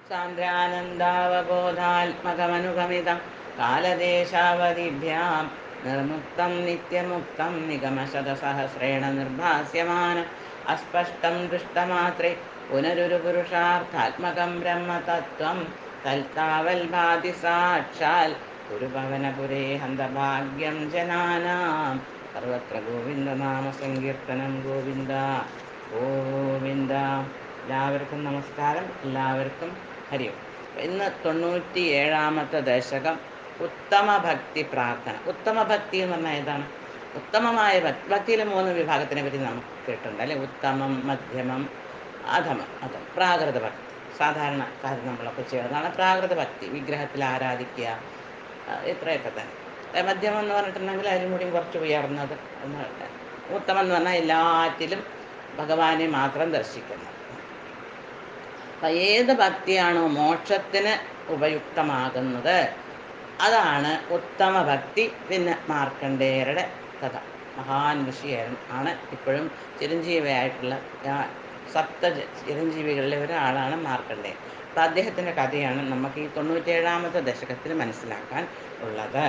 സാന്ദ്രാനന്ദാവബോധാത്മകമനുഗമിതം കാലദേശാവധിഭ്യാം നിർമുക്തം നിത്യമുക്തം നിഗമശതസഹസ്രേണ നിർഭാസ്യമാനം അസ്പഷ്ടം ദൃഷ്ടമാത്രേ പുനരുരു പുരുഷാർത്ഥാത്മകം ബ്രഹ്മതത്വം തൽത്താവൽ ഭാതി സാക്ഷാൽ ഗുരുഭവനപുരേ ഹന്തഭാഗ്യം ജനാനാം സർവത്ര ഗോവിന്ദനാമ സങ്കീർത്തനം ഗോവിന്ദ ഗോവിന്ദ എല്ലാവർക്കും നമസ്കാരം എല്ലാവർക്കും ഹരിയും ഇന്ന് തൊണ്ണൂറ്റി ഏഴാമത്തെ ദശകം ഉത്തമ ഭക്തി പ്രാർത്ഥന ഉത്തമ ഭക്തി എന്ന് പറഞ്ഞാൽ ഏതാണ് ഉത്തമമായ ഭക്തി ഭക്തിയിലെ മൂന്ന് വിഭാഗത്തിനെ പറ്റി നമുക്ക് കേട്ടിട്ടുണ്ട് അല്ലെ ഉത്തമം മധ്യമം അധമം അധം പ്രാകൃത ഭക്തി സാധാരണ കാര്യം നമ്മളൊക്കെ ചെയ്യുന്നതാണ് പ്രാകൃത ഭക്തി വിഗ്രഹത്തിൽ ആരാധിക്കുക ആ, ഇത്രയൊക്കെ തന്നെ ഏ, മധ്യമം എന്ന് പറഞ്ഞിട്ടുണ്ടെങ്കിൽ അതിലും കൂടിയും കുറച്ച് ഉയർന്നത് എന്ന് ഉത്തമം എന്ന് പറഞ്ഞാൽ എല്ലാറ്റിലും ഭഗവാനെ മാത്രം ദർശിക്കുന്നത് അപ്പം ഏത് ഭക്തിയാണോ മോക്ഷത്തിന് ഉപയുക്തമാകുന്നത് അതാണ് ഉത്തമ ഭക്തി പിന്നെ മാർക്കണ്ഡേയരുടെ കഥ മഹാൻ ഋഷിയായിരുന്നു ആണ് ഇപ്പോഴും ചിരഞ്ജീവിയായിട്ടുള്ള ആ സപ്ത ജ- ചിരഞ്ജീവികളിലെ ഒരാളാണ് മാർക്കണ്ഡേയൻ അപ്പം അദ്ദേഹത്തിൻ്റെ കഥയാണ് നമുക്ക് ഈ തൊണ്ണൂറ്റേഴാമത്തെ ദശകത്തിൽ മനസ്സിലാക്കാൻ ഉള്ളത്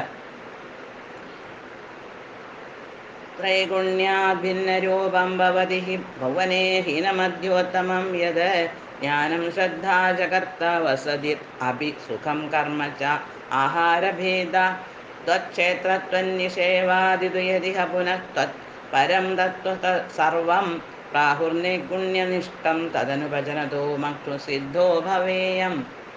ത്രൈഗുണ്യാഭിന്നരൂപം ഭവതി ഹി ഭുവനേ ഹീനമധ്യോത്തമം യത് ജ്ഞാനം ശ്രദ്ധാ ജഗർത്ത വസതി അഭി സുഖം കർമ്മ ച ആഹാരഭേദ ത്വക്ഷേത്രത്വന്യസേവാദിതുയതിഹ പുനഃ ത്വത് പരം തത്വ സർവം പ്രാഹുർനിഗുണ്യനിഷ്ഠം തദനുഭജനതോ മക്ഷു സിദ്ധോ ഭവേയം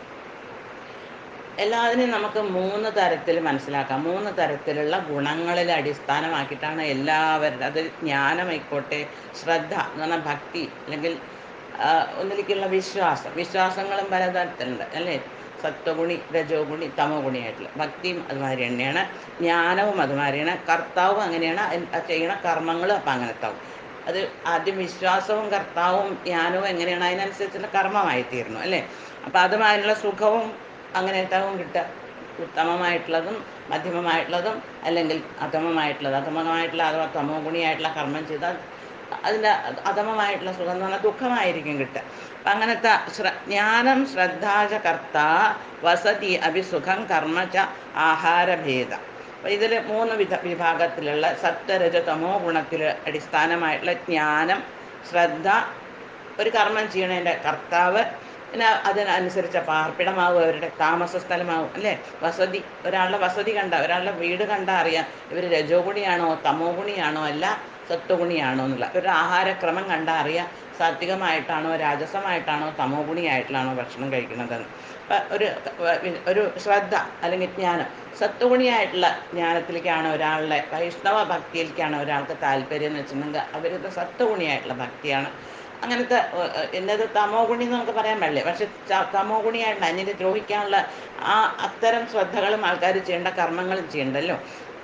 എല്ലാത്തിനെയും നമുക്ക് മൂന്ന് തരത്തിൽ മനസ്സിലാക്കാം മൂന്ന് തരത്തിലുള്ള ഗുണങ്ങളിൽ അടിസ്ഥാനമാക്കിയിട്ടാണ് എല്ലാവരുടെ അത് ജ്ഞാനമായിക്കോട്ടെ ശ്രദ്ധ എന്ന് പറഞ്ഞാൽ ഭക്തി അല്ലെങ്കിൽ ആ, ഒന്നിലേക്കുള്ള വിശ്വാസം വിശ്വാസങ്ങളും പലതരത്തിലുണ്ട് അല്ലേ സത്വഗുണി രജോഗുണി തമോ ഗുണിയായിട്ടുള്ള ഭക്തിയും അതുമാതിരി തന്നെയാണ് ജ്ഞാനവും അതുമാതിരിയാണ് കർത്താവും അങ്ങനെയാണ് അൻ- ആ ചെയ്യണ കർമ്മങ്ങളും അപ്പം അങ്ങനത്തെ ആവും അത് ആദ്യം വിശ്വാസവും കർത്താവും ജ്ഞാനവും എങ്ങനെയാണ് അതിനനുസരിച്ചുള്ള കർമ്മമായി തീർന്നു അല്ലേ അപ്പം അതുമാതിരിയുള്ള സുഖവും അങ്ങനെയായിട്ടാവും കിട്ടുക ഉത്തമമായിട്ടുള്ളതും മധ്യമമായിട്ടുള്ളതും അല്ലെങ്കിൽ അധമമായിട്ടുള്ളത് അധമമായിട്ടുള്ള അഥവാ തമോ ഗുണിയായിട്ടുള്ള കർമ്മം ചെയ്താൽ അതിൻ്റെ അധമമായിട്ടുള്ള സുഖം എന്ന് പറഞ്ഞാൽ ദുഃഖമായിരിക്കും കിട്ടുക അപ്പം അങ്ങനത്തെ ശ്ര ജ്ഞാനം ശ്രദ്ധാച കർത്ത വസതി അഭിസുഖം കർമ്മ ച ആഹാരഭേദ അപ്പം ഇതിൽ മൂന്ന് വിധ വിഭാഗത്തിലുള്ള സത്വരജ തമോ ഗുണത്തിൽ അടിസ്ഥാനമായിട്ടുള്ള ജ്ഞാനം ശ്രദ്ധ ഒരു കർമ്മം ചെയ്യണതിൻ്റെ കർത്താവ് പിന്നെ അതിനനുസരിച്ച പാർപ്പിടമാവും അവരുടെ താമസ സ്ഥലമാവും അല്ലേ വസതി ഒരാളുടെ വസതി കണ്ട ഒരാളുടെ വീട് കണ്ടാൽ അറിയാം ഇവർ രജോ ഗുണിയാണോ തമോ ഗുണിയാണോ അല്ല സത്വഗുണിയാണോ എന്നുള്ള ഒരു ആഹാരക്രമം കണ്ടാൽ അറിയാം സാത്വികമായിട്ടാണോ രാജസമായിട്ടാണോ തമോ ഗുണിയായിട്ടാണോ ഭക്ഷണം കഴിക്കുന്നതെന്ന് അപ്പം ഒരു ഒരു ശ്രദ്ധ അല്ലെങ്കിൽ ജ്ഞാനം സത്വഗുണിയായിട്ടുള്ള ജ്ഞാനത്തിലേക്കാണ് ഒരാളുടെ വൈഷ്ണവ ഭക്തിയിലേക്കാണ് ഒരാൾക്ക് താല്പര്യം എന്ന് വെച്ചിട്ടുണ്ടെങ്കിൽ അവരത് സത്വഗുണിയായിട്ടുള്ള ഭക്തിയാണ് അങ്ങനത്തെ ഏഹ്, ഏഹ്, എന്നത് തമോ ഗുണി എന്ന് നമുക്ക് പറയാൻ പാടില്ല പക്ഷെ ച- തമോ ഗുണിയായിട്ട് അന്യരെ ദ്രോഹിക്കാനുള്ള ആ അത്തരം ശ്രദ്ധകളും ആൾക്കാർ ചെയ്യേണ്ട കർമ്മങ്ങളും ചെയ്യണ്ടല്ലോ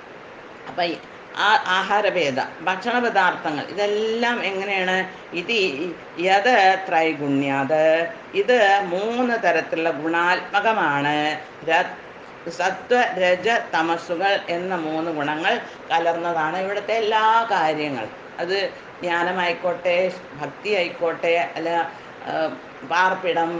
അപ്പം ഈ ആ ആഹാരഭേദ ഭക്ഷണ പദാർത്ഥങ്ങൾ ഇതെല്ലാം എങ്ങനെയാണ് ഇത് ഈ- യത് ത്രൈഗുണ്യാത് ഇത് മൂന്ന് തരത്തിലുള്ള ഗുണാത്മകമാണ് ര- സത്വ രജ തമസ്സുകൾ എന്ന മൂന്ന് ഗുണങ്ങൾ കലർന്നതാണ് ഇവിടുത്തെ എല്ലാ കാര്യങ്ങളും അത് ജ്ഞാനമായിക്കോട്ടെ ഭക്തി ആയിക്കോട്ടെ അല്ല ആ, പാർപ്പിടം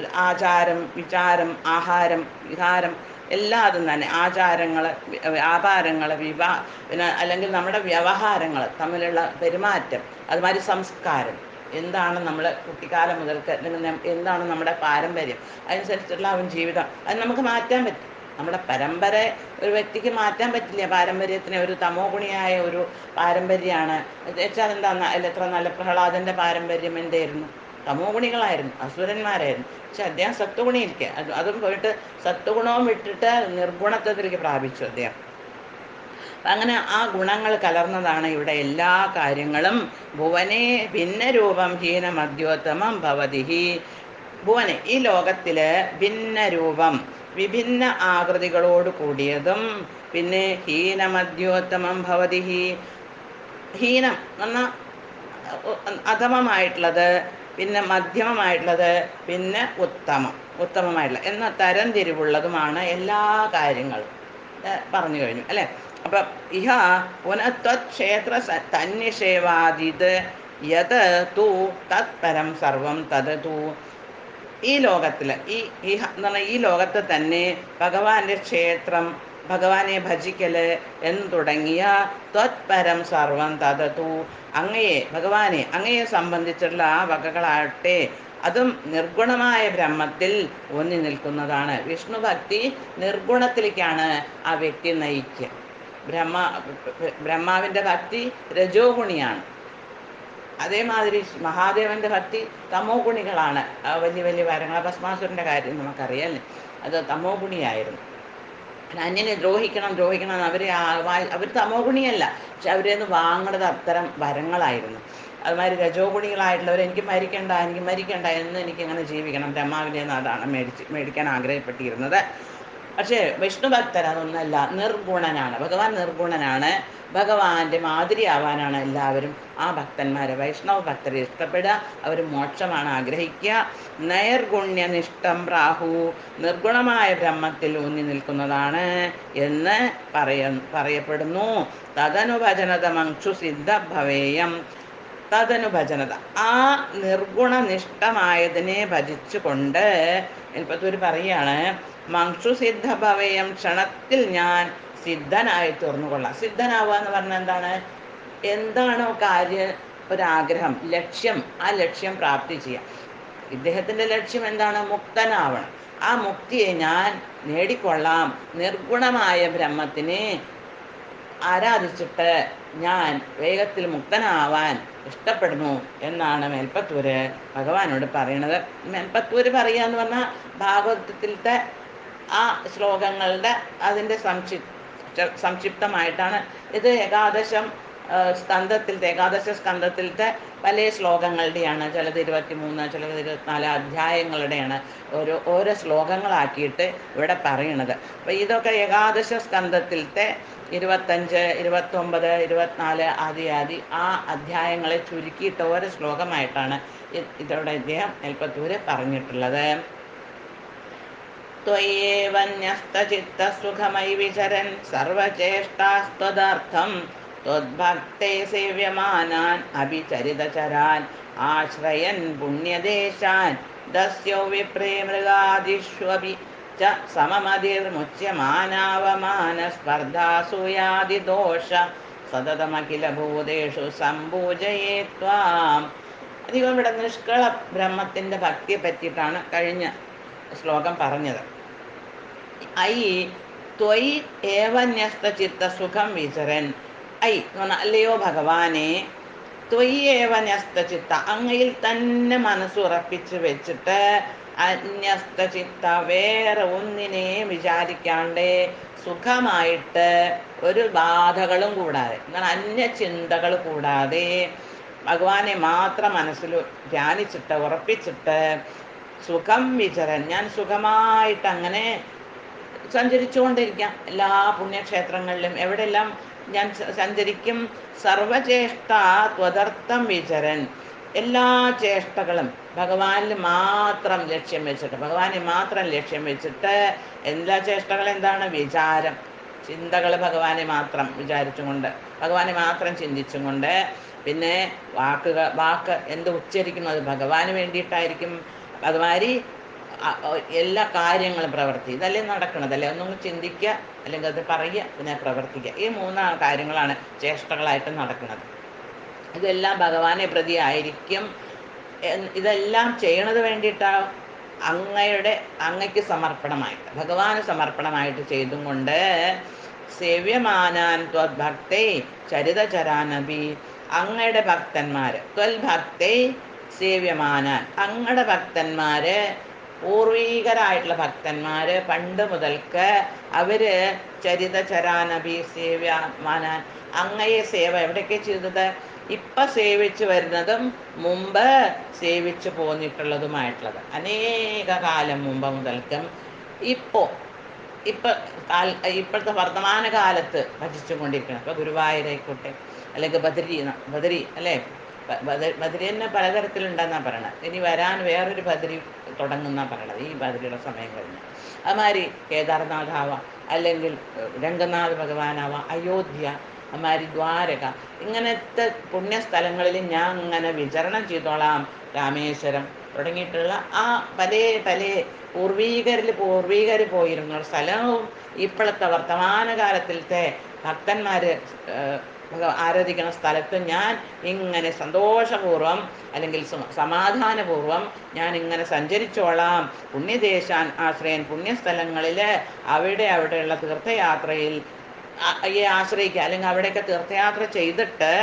ആചാരം വിചാരം ആഹാരം വിഹാരം എല്ലാതും തന്നെ ആചാരങ്ങൾ വ്യാപാരങ്ങൾ വിവാ പിന്നെ അല്ലെങ്കിൽ നമ്മുടെ വ്യവഹാരങ്ങൾ തമ്മിലുള്ള പെരുമാറ്റം അതുമാതിരി സംസ്കാരം എന്താണ് നമ്മൾ കുട്ടിക്കാലം മുതൽക്ക് അല്ലെങ്കിൽ നം- എന്താണ് നമ്മുടെ പാരമ്പര്യം അതനുസരിച്ചുള്ള അവൻ ജീവിതം അത് നമുക്ക് മാറ്റാൻ പറ്റും നമ്മുടെ പരമ്പര ഒരു വ്യക്തിക്ക് മാറ്റാൻ പറ്റില്ല പാരമ്പര്യത്തിന് ഒരു തമോ ഗുണിയായ ഒരു പാരമ്പര്യമാണ് വെച്ചാൽ എന്താ അതിൽ എത്ര നല്ല പ്രഹ്ലാദൻ്റെ പാരമ്പര്യം എന്തായിരുന്നു തമോ ഗുണികളായിരുന്നു അസുരന്മാരായിരുന്നു പക്ഷെ അദ്ദേഹം സത്വഗുണിയിരിക്കുക അത് അതും പോയിട്ട് സത്വഗുണവും വിട്ടിട്ട് നിർഗുണത്വത്തിലേക്ക് പ്രാപിച്ചു അദ്ദേഹം അങ്ങനെ ആ ഗുണങ്ങൾ കലർന്നതാണ് ഇവിടെ എല്ലാ കാര്യങ്ങളും ഭുവനെ ഭിന്നരൂപം ഹീന മധ്യോത്തമം ഭവതിഹി ഭുവനെ ഈ ലോകത്തില് ഭിന്നരൂപം വിഭിന്ന ആകൃതികളോട് കൂടിയതും പിന്നെ ഹീനമധ്യോത്തമം ഭവതിഹി ഹീനം എന്നാൽ അധമമായിട്ടുള്ളത് പിന്നെ മധ്യമമായിട്ടുള്ളത് പിന്നെ ഉത്തമം ഉത്തമമായിട്ടുള്ള എന്ന തരം തിരിവുള്ളതുമാണ് എല്ലാ കാര്യങ്ങളും ഏ, പറഞ്ഞു കഴിഞ്ഞു അല്ലേ അപ്പം ഇഹ പുനഃത്വക്ഷേത്ര തന്യസേവാദിത് യത് തു തത്പരം സർവം തത് തു ഈ ലോകത്തിൽ ഈ ഈ ഹ- എന്ന് പറഞ്ഞാൽ ഈ ലോകത്ത് തന്നെ ഭഗവാന്റെ ക്ഷേത്രം ഭഗവാനെ ഭജിക്കല് എന്ന് തുടങ്ങിയ ത്വത്പരം സർവം തതതു അങ്ങയെ ഭഗവാനെ അങ്ങയെ സംബന്ധിച്ചുള്ള ആ വകകളാകട്ടെ അതും നിർഗുണമായ ബ്രഹ്മത്തിൽ ഊന്നി നിൽക്കുന്നതാണ് വിഷ്ണു ഭക്തി നിർഗുണത്തിലേക്കാണ് ആ വ്യക്തി നയിക്കുക ബ്രഹ്മ ബ്രഹ്മാവിൻ്റെ ഭക്തി രജോ ഗുണിയാണ് അതേമാതിരി മഹാദേവന്റെ ഭക്തി തമോ ഗുണികളാണ് ആ വലിയ വലിയ വരങ്ങൾ ഭസ്മാസുരൻ്റെ കാര്യം നമുക്കറിയാല്ലേ അത് തമോ ഗുണിയായിരുന്നു അന്യനെ ദ്രോഹിക്കണം ദ്രോഹിക്കണം എന്ന് അവരെ അവർ തമോ ഗുണിയല്ല പക്ഷെ അവരിൽ നിന്ന് വാങ്ങുന്നത് അത്തരം വരങ്ങളായിരുന്നു അതുമാതിരി രജോ ഗുണികളായിട്ടുള്ളവർ എനിക്ക് മരിക്കണ്ട എനിക്ക് മരിക്കണ്ട എന്ന് എനിക്ക് ഇങ്ങനെ ജീവിക്കണം ബ്രഹ്മാവിൻ്റെ നാടാണ് മേടിച്ച് മേടിക്കാൻ ആഗ്രഹപ്പെട്ടിരുന്നത് പക്ഷേ വിഷ്ണു ഭക്തർ അതൊന്നല്ല നിർഗുണനാണ് ഭഗവാൻ നിർഗുണനാണ് ഭഗവാന്റെ മാതിരിയാവാനാണ് എല്ലാവരും ആ ഭക്തന്മാരെ വൈഷ്ണവ ഭക്തരെ ഇഷ്ടപ്പെടുക അവർ മോക്ഷമാണ് ആഗ്രഹിക്കുക നൈർഗുണ്യനിഷ്ഠം പ്രാഹു നിർഗുണമായ ബ്രഹ്മത്തിൽ ഊന്നി നിൽക്കുന്നതാണ് എന്ന് പറയ പറയപ്പെടുന്നു തദനുഭജനത മക്ഷു സിദ്ധ ഭവേയം തദനുഭജനത ആ നിർഗുണനിഷ്ഠമായതിനെ ഭജിച്ചുകൊണ്ട് എൽപ്പത്തൂർ പറയാണ് മക്ഷു സിദ്ധ ഭവേയം ക്ഷണത്തിൽ ഞാൻ സിദ്ധനായി തീർന്നുകൊള്ളാം സിദ്ധനാവുക എന്ന് പറഞ്ഞാൽ എന്താണ് എന്താണോ കാര്യം ഒരാഗ്രഹം ലക്ഷ്യം ആ ലക്ഷ്യം പ്രാപ്തി ചെയ്യാം ഇദ്ദേഹത്തിൻ്റെ ലക്ഷ്യം എന്താണ് മുക്തനാവണം ആ മുക്തിയെ ഞാൻ നേടിക്കൊള്ളാം നിർഗുണമായ ബ്രഹ്മത്തിനെ ആരാധിച്ചിട്ട് ഞാൻ വേഗത്തിൽ മുക്തനാവാൻ ഇഷ്ടപ്പെടുന്നു എന്നാണ് മേൽപ്പത്തൂര് ഭഗവാനോട് പറയണത് മേൽപ്പത്തൂര് പറയുക എന്ന് പറഞ്ഞാൽ ഭാഗവതത്തിലത്തെ ആ ശ്ലോകങ്ങളുടെ അതിൻ്റെ സംക്ഷിപ്ത സംക്ഷിപ്തമായിട്ടാണ് ഇത് ഏകാദശം ആ, സ്കന്ധത്തിലത്തെ ഏകാദശ സ്കന്ധത്തിലത്തെ പല ശ്ലോകങ്ങളുടെയാണ് ചിലത് ഇരുപത്തി മൂന്ന് ചിലത് ഇരുപത്തിനാല് അധ്യായങ്ങളുടെയാണ് ഓരോ ഓരോ ശ്ലോകങ്ങളാക്കിയിട്ട് ഇവിടെ പറയണത് അപ്പോൾ ഇതൊക്കെ ഏകാദശ സ്കന്ധത്തിലത്തെ ഇരുപത്തഞ്ച് ഇരുപത്തൊമ്പത് ഇരുപത്തിനാല് ആദി ആദി ആ അധ്യായങ്ങളെ ചുരുക്കിയിട്ട് ഓരോ ശ്ലോകമായിട്ടാണ് ഇ- ഇതോടെ ഇദ്ദേഹം എൽപ്പത്തൂര് പറഞ്ഞിട്ടുള്ളത് त्वय्येव न्यस्तचित्तसुखमयि विचरन् सर्वचेष्टास्त्वदर्थं त्वद्भक्ते सेव्यमानान् अभिचरितचरान् आश्रयन् पुण्यदेशान् दस्यो विप्रे मृगादिष्वपि च सममधिर्मुच्यमानावमानस्पर्धासूयादिदोष സതതമഖിലഭൂതേഷു സംപൂജയേ ത്വാം അധികം ഇവിടെ നിഷ്കള ബ്രഹ്മത്തിൻ്റെ ഭക്തിയെ പറ്റിയിട്ടാണ് കഴിഞ്ഞ ശ്ലോകം പറഞ്ഞത് ഐ ത്വയി ഏവന്യസ്ത ചിത്ത സുഖം വിചരൻ ഐ എന്ന് പറഞ്ഞാൽ അല്ലയോ ഭഗവാനെ ത്വയി ഏവന്യസ്ത ചിത്ത അങ്ങയിൽ തന്നെ മനസ്സുറപ്പിച്ച് വെച്ചിട്ട് അന്യസ്ത ചിത്ത വേറെ ഒന്നിനെയും വിചാരിക്കാണ്ട് സുഖമായിട്ട് ഒരു ബാധകളും കൂടാതെ എന്നാൽ അന്യ ചിന്തകൾ കൂടാതെ ഭഗവാനെ മാത്രം മനസ്സിൽ ധ്യാനിച്ചിട്ട് ഉറപ്പിച്ചിട്ട് സുഖം വിചരൻ ഞാൻ സുഖമായിട്ട് അങ്ങനെ സഞ്ചരിച്ചുകൊണ്ടിരിക്കാം എല്ലാ പുണ്യക്ഷേത്രങ്ങളിലും എവിടെയെല്ലാം ഞാൻ സ- സഞ്ചരിക്കും സർവചേഷ്ട ത്വതർത്ഥം വിചരൻ എല്ലാ ചേഷ്ടകളും ഭഗവാനിൽ മാത്രം ലക്ഷ്യം വെച്ചിട്ട് ഭഗവാനെ മാത്രം ലക്ഷ്യം വെച്ചിട്ട് എല്ലാ ചേഷ്ടകൾ എന്താണ് വിചാരം ചിന്തകൾ ഭഗവാനെ മാത്രം വിചാരിച്ചുകൊണ്ട് ഭഗവാനെ മാത്രം ചിന്തിച്ചും കൊണ്ട് പിന്നെ വാക്കുകൾ വാക്ക് എന്ത് ഉച്ചരിക്കുന്നു അത് ഭഗവാന് വേണ്ടിയിട്ടായിരിക്കും അതുമാതിരി അ- ഒ- എല്ലാ കാര്യങ്ങളും പ്രവർത്തി ഇതല്ലേ നടക്കണത് അല്ലേ ഒന്നും ചിന്തിക്കുക അല്ലെങ്കിൽ അത് പറയുക പിന്നെ പ്രവർത്തിക്കുക ഈ മൂന്ന് കാര്യങ്ങളാണ് ചേഷ്ടകളായിട്ട് നടക്കുന്നത് ഇതെല്ലാം ഭഗവാനെ പ്രതി ആയിരിക്കും എന്ന് ഇതെല്ലാം ചെയ്യണത് വേണ്ടിയിട്ടാ അങ്ങയുടെ അങ്ങയ്ക്ക് സമർപ്പണമായിട്ട് ഭഗവാന് സമർപ്പണമായിട്ട് ചെയ്തും കൊണ്ട് സേവ്യമാനാൻ ത്വദ്ഭക്തേ ചരിതചരാനബി അങ്ങയുടെ ഭക്തന്മാര് ത്വൽഭക്തേ സേവ്യമാനാൻ അങ്ങയുടെ ഭക്തന്മാര് പൂർവീകരായിട്ടുള്ള ഭക്തന്മാര് പണ്ട് മുതൽക്ക് അവര് ചരിത ചരാനബി സേവ്യമാനാൻ അങ്ങയെ സേവ എവിടെയൊക്കെ ചെയ്തത് ഇപ്പൊ സേവിച്ചു വരുന്നതും മുമ്പ് സേവിച്ചു പോന്നിട്ടുള്ളതുമായിട്ടുള്ളത് അനേക കാലം മുമ്പ് മുതൽക്കും ഇപ്പോൾ ഇപ്പൊ കാൽ ഇപ്പോഴത്തെ വർത്തമാന കാലത്ത് ഭജിച്ചുകൊണ്ടിരിക്കണം ഇപ്പൊ ഗുരുവായൂരായിക്കോട്ടെ അല്ലെങ്കിൽ ബദരി ന- ബദരി അല്ലേ ബ- ബദ- ബദരി തന്നെ പലതരത്തിലുണ്ടെന്നാണ് പറയണത് ഇനി വരാൻ വേറൊരു ബദരി തുടങ്ങുന്ന പറയണത് ഈ ബദരിയുടെ സമയം കഴിഞ്ഞ് അതുമാതിരി കേദാർനാഥ് ആവാം അല്ലെങ്കിൽ ഏഹ്, രംഗനാഥ് ഭഗവാനാവാം അയോധ്യ അതുമാതിരി ദ്വാരക ഇങ്ങനത്തെ പുണ്യസ്ഥലങ്ങളിൽ ഞാൻ അങ്ങനെ വിചരണം ചെയ്തോളാം രാമേശ്വരം തുടങ്ങിയിട്ടുള്ള ആ പല പല പൂർവീകരിൽ പൂർവീകർ പോയിരുന്ന സ്ഥലവും ഇപ്പോഴത്തെ വർത്തമാനകാലത്തിലത്തെ ഭക്തന്മാർ ആരാധിക്കുന്ന സ്ഥലത്ത് ഞാൻ ഇങ്ങനെ സന്തോഷപൂർവ്വം അല്ലെങ്കിൽ സ- സമാധാനപൂർവ്വം ഞാൻ ഇങ്ങനെ സഞ്ചരിച്ചോളാം പുണ്യദേശാൻ ആശ്രയൻ പുണ്യസ്ഥലങ്ങളിൽ അവിടെ അവിടെയുള്ള തീർത്ഥയാത്രയിൽ ആ- ഈ ആശ്രയിക്കുക അല്ലെങ്കിൽ അവിടെയൊക്കെ തീർത്ഥയാത്ര ചെയ്തിട്ട്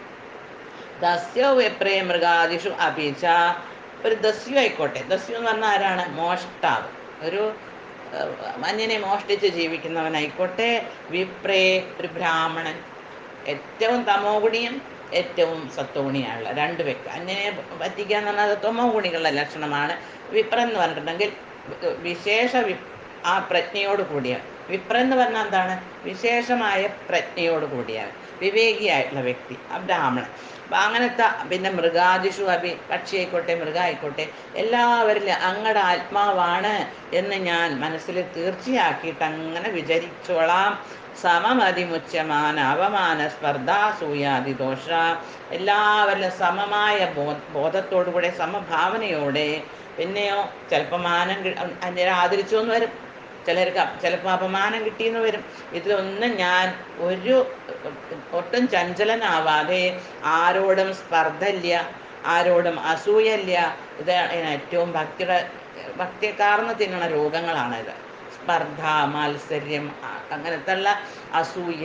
ദസ്യോ വിപ്രേ മൃഗാദിഷു അപീച്ച ഒരു ദസ്യു ആയിക്കോട്ടെ ദസ്യു എന്ന് പറഞ്ഞാൽ ആരാണ് മോഷ്ടാവ് ഒരു ഏഹ്, അന്യനെ മോഷ്ടിച്ച് ജീവിക്കുന്നവനായിക്കോട്ടെ വിപ്രേ ഒരു ബ്രാഹ്മണൻ ഏറ്റവും തമോ ഗുണിയും ഏറ്റവും സത്വഗുണിയാണുള്ള രണ്ട് വ്യക്തി അന്യനെ പറ്റിക്കുക എന്ന് പറഞ്ഞാൽ അത് തമോ ഗുണികളുടെ ലക്ഷണമാണ് വിപ്ര എന്ന് പറഞ്ഞിട്ടുണ്ടെങ്കിൽ വിശേഷ വി ആ പ്രജ്ഞയോട് കൂടിയ വിപ്ര എന്ന് പറഞ്ഞാൽ എന്താണ് വിശേഷമായ പ്രജ്ഞയോട് കൂടിയ വിവേകിയായിട്ടുള്ള വ്യക്തി ആ ബ്രാഹ്മണൻ അപ്പം അങ്ങനത്തെ പിന്നെ മൃഗാദിഷു അഭി പക്ഷി ആയിക്കോട്ടെ മൃഗമായിക്കോട്ടെ എല്ലാവരിലും അങ്ങടെ ആത്മാവാണ് എന്ന് ഞാൻ മനസ്സിൽ തീർച്ചയാക്കിയിട്ട് അങ്ങനെ വിചരിച്ചോളാം സമമതിമുച്യമാന അവമാന സ്പർദ്ധാസൂയാദി ദോഷ എല്ലാവരിലും സമമായ ബോ ബോധത്തോടുകൂടെ സമഭാവനയോടെ പിന്നെയോ ചിലപ്പോൾ മാനം കി- അന്യരെ ആദരിച്ചു എന്ന് വരും ചിലർക്ക് ചിലപ്പോൾ അപമാനം കിട്ടിയെന്ന് വരും ഇതിലൊന്നും ഞാൻ ഒരു ഒട്ടും ചഞ്ചലനാവാതെ ആരോടും സ്പർദ്ധയില്ല ആരോടും അസൂയല്ല ഇത് ഏറ്റവും ഭക്തിയുടെ ഭക്തിയെ കാർന്ന് തിന്നണ രോഗങ്ങളാണിത് സ്പർദ്ധ മാത്സര്യം അ- അങ്ങനത്തെ ഉള്ള അസൂയ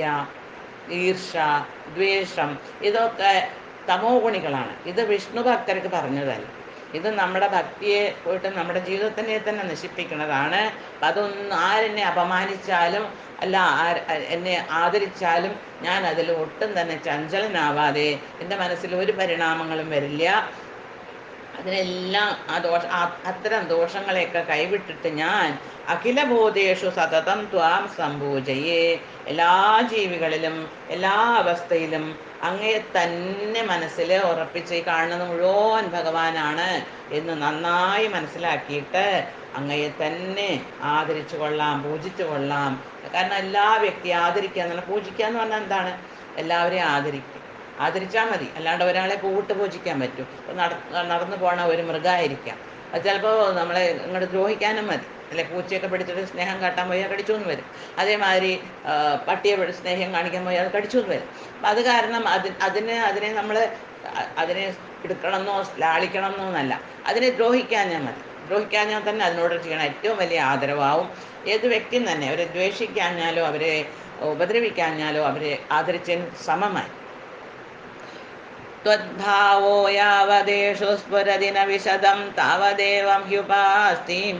ഈർഷ ദ്വേഷം ഇതൊക്കെ തമോ ഗുണികളാണ് ഇത് വിഷ്ണു ഭക്തർക്ക് പറഞ്ഞതല്ല ഇത് നമ്മുടെ ഭക്തിയെ പോയിട്ട് നമ്മുടെ ജീവിതത്തിനെ തന്നെ നശിപ്പിക്കുന്നതാണ് അപ്പം അതൊന്നും ആരെന്നെ അപമാനിച്ചാലും അല്ല ആര് എന്നെ ആദരിച്ചാലും ഞാൻ അതിൽ ഒട്ടും തന്നെ ചഞ്ചലനാവാതെ എൻ്റെ മനസ്സിൽ ഒരു പരിണാമങ്ങളും വരില്ല അതിനെല്ലാം ആ ദോഷ ആ- അത്തരം ദോഷങ്ങളെയൊക്കെ കൈവിട്ടിട്ട് ഞാൻ അഖിലബോധേഷു സതതം ത്വാം സംഭൂജയേ എല്ലാ ജീവികളിലും എല്ലാ അവസ്ഥയിലും അങ്ങയെ തന്നെ മനസ്സിൽ ഉറപ്പിച്ച് ഈ കാണുന്നത് മുഴുവൻ ഭഗവാനാണ് എന്ന് നന്നായി മനസ്സിലാക്കിയിട്ട് അങ്ങയെ തന്നെ ആദരിച്ചു കൊള്ളാം പൂജിച്ചു കൊള്ളാം കാരണം എല്ലാ വ്യക്തി ആദരിക്കുക എന്ന് പറഞ്ഞാൽ പൂജിക്കുക എന്ന് പറഞ്ഞാൽ എന്താണ് എല്ലാവരെയും ആദരിക്കുക ആദരിച്ചാൽ മതി അല്ലാണ്ട് ഒരാളെ പൂവിട്ട് പൂജിക്കാൻ പറ്റും ഇപ്പൊ നട- നടന്നു പോണ ഒരു മൃഗമായിരിക്കാം അത് ചിലപ്പോൾ നമ്മളെ ഇങ്ങോട്ട് ദ്രോഹിക്കാനും മതി അല്ലെ പൂച്ചയൊക്കെ പിടിച്ചിട്ട് സ്നേഹം കാട്ടാൻ പോയാൽ കടിച്ചു എന്ന് വരും അതേമാതിരി ആ, പട്ടിയെ പിടി- സ്നേഹം കാണിക്കാൻ പോയാൽ അത് കടിച്ചു എന്ന് വരും അപ്പം അത് കാരണം അത് അതിന് അതിനെ നമ്മൾ അതിനെ എടുക്കണമെന്നോ ലാളിക്കണമെന്നോ എന്നല്ല അതിനെ ദ്രോഹിക്കാഞ്ഞാൽ മതി ദ്രോഹിക്കാഞ്ഞാൽ തന്നെ അതിനോട് ചെയ്യണം ഏറ്റവും വലിയ ആദരവാവും ഏത് വ്യക്തിയും തന്നെ അവരെ ദ്വേഷിക്കാഞ്ഞാലോ അവരെ ഉപദ്രവിക്കാഞ്ഞാലോ അവരെ ആദരിച്ചതിന് സമമായി त्वद्भावो यावदेषु स्फुरति न विशदं तावदेवं ह्युपास्तिं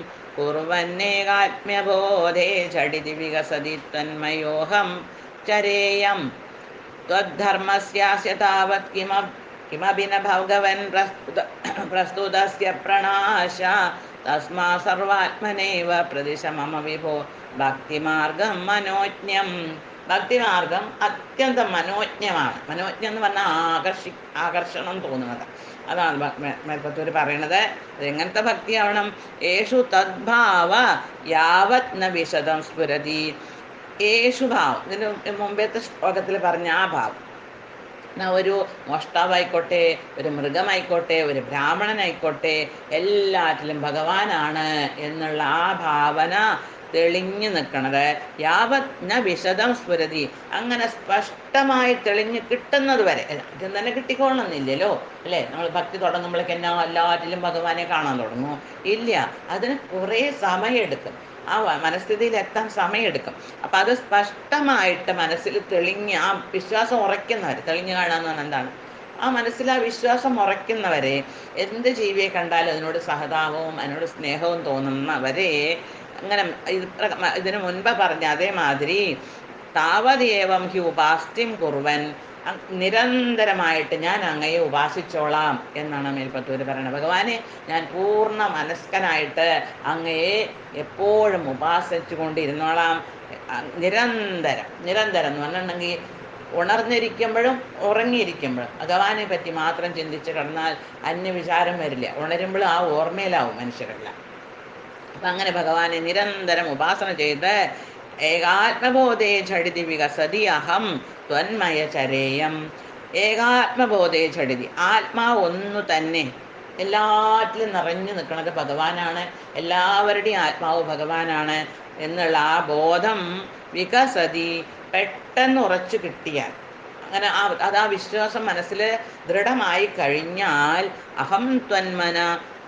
कुर्वन्नेकात्म्यबोधे झटिति विकसति त्वन्मयोऽहं चरेयं त्वद्धर्मस्यास्य तावत् किम किमपि न भगवन् प्रस्तुत प्रस्तुतस्य प्रणाश तस्मा सर्वात्मनेव प्रदिश मम विभो भक्तिमार्गं मनोज्ञं ഭക്തിമാർഗം അത്യന്തം മനോജ്ഞമാണ് മനോജ്ഞം എന്ന് പറഞ്ഞാൽ ആകർഷി ആകർഷണം തോന്നുന്നത് അതാണ് ഭ- മേ- മേൽപ്പത്തൂർ പറയണത് അത് എങ്ങനത്തെ ഭക്തിയാവണം യേശു തദ്ഭാവ യാവത് ന വിശദം സ്ഫുരതി യേശു ഭാവം ഇതിന് മുമ്പത്തെ ശ്ലോകത്തിൽ പറഞ്ഞ ആ ഭാവം എന്നാ ഒരു മോഷ്ടാവായിക്കോട്ടെ ഒരു മൃഗമായിക്കോട്ടെ ഒരു ബ്രാഹ്മണനായിക്കോട്ടെ എല്ലാറ്റിലും ഭഗവാനാണ് എന്നുള്ള ആ ഭാവന തെളിഞ്ഞു നിൽക്കണത് യാവത് ന വിശദം സ്ഫുരതി അങ്ങനെ സ്പഷ്ടമായി തെളിഞ്ഞ് കിട്ടുന്നത് വരെ ആദ്യം തന്നെ കിട്ടിക്കൊള്ളണമെന്നില്ലല്ലോ അല്ലേ നമ്മൾ ഭക്തി തുടങ്ങുമ്പോഴേക്ക് എന്നാ എല്ലാറ്റിലും ഭഗവാനെ കാണാൻ തുടങ്ങും ഇല്ല അതിന് കുറേ സമയമെടുക്കും ആ വ- മനസ്ഥിതിയിലെത്താൻ സമയമെടുക്കും അപ്പം അത് സ്പഷ്ടമായിട്ട് മനസ്സിൽ തെളിഞ്ഞ് ആ വിശ്വാസം ഉറയ്ക്കുന്നവർ തെളിഞ്ഞു കാണാന്ന് പറഞ്ഞാൽ എന്താണ് ആ മനസ്സിൽ ആ വിശ്വാസം ഉറയ്ക്കുന്നവരെ എന്ത് ജീവിയെ കണ്ടാലും അതിനോട് സഹതാപവും അതിനോട് സ്നേഹവും തോന്നുന്നവരെ അങ്ങനെ ഇത് പ്ര- ഇതിനു മുൻപ് പറഞ്ഞ അതേമാതിരി താവതേവം ഹി ഉപാസ്തിം കുറുവൻ അ- നിരന്തരമായിട്ട് ഞാൻ അങ്ങയെ ഉപാസിച്ചോളാം എന്നാണ് മേൽപ്പത്തൂര് പറയുന്നത് ഭഗവാനെ ഞാൻ പൂർണ്ണ മനസ്കനായിട്ട് അങ്ങയെ എപ്പോഴും ഉപാസിച്ചു കൊണ്ടിരുന്നോളാം അ- നിരന്തരം നിരന്തരം എന്ന് പറഞ്ഞിട്ടുണ്ടെങ്കിൽ ഉണർന്നിരിക്കുമ്പോഴും ഉറങ്ങിയിരിക്കുമ്പോഴും ഭഗവാനെ പറ്റി മാത്രം ചിന്തിച്ച് കിടന്നാൽ അന്യവിചാരം വരില്ല ഉണരുമ്പോഴും ആ ഓർമ്മയിലാവും മനുഷ്യരെല്ലാം അപ്പം അങ്ങനെ ഭഗവാനെ നിരന്തരം ഉപാസന ചെയ്ത് ഏകാത്മബോധേ ഝടിതി വികസതി അഹം ത്വന്മയ ചരേയം ഏകാത്മബോധേ ഝടിതി ആത്മാവ് ഒന്നു തന്നെ എല്ലാറ്റിലും നിറഞ്ഞു നിൽക്കുന്നത് ഭഗവാനാണ് എല്ലാവരുടെയും ആത്മാവ് ഭഗവാനാണ് എന്നുള്ള ആ ബോധം വികസതി പെട്ടെന്ന് ഉറച്ചു കിട്ടിയാൽ അങ്ങനെ ആ അത് ആ വിശ്വാസം മനസ്സിൽ ദൃഢമായി കഴിഞ്ഞാൽ അഹം ത്വന്മന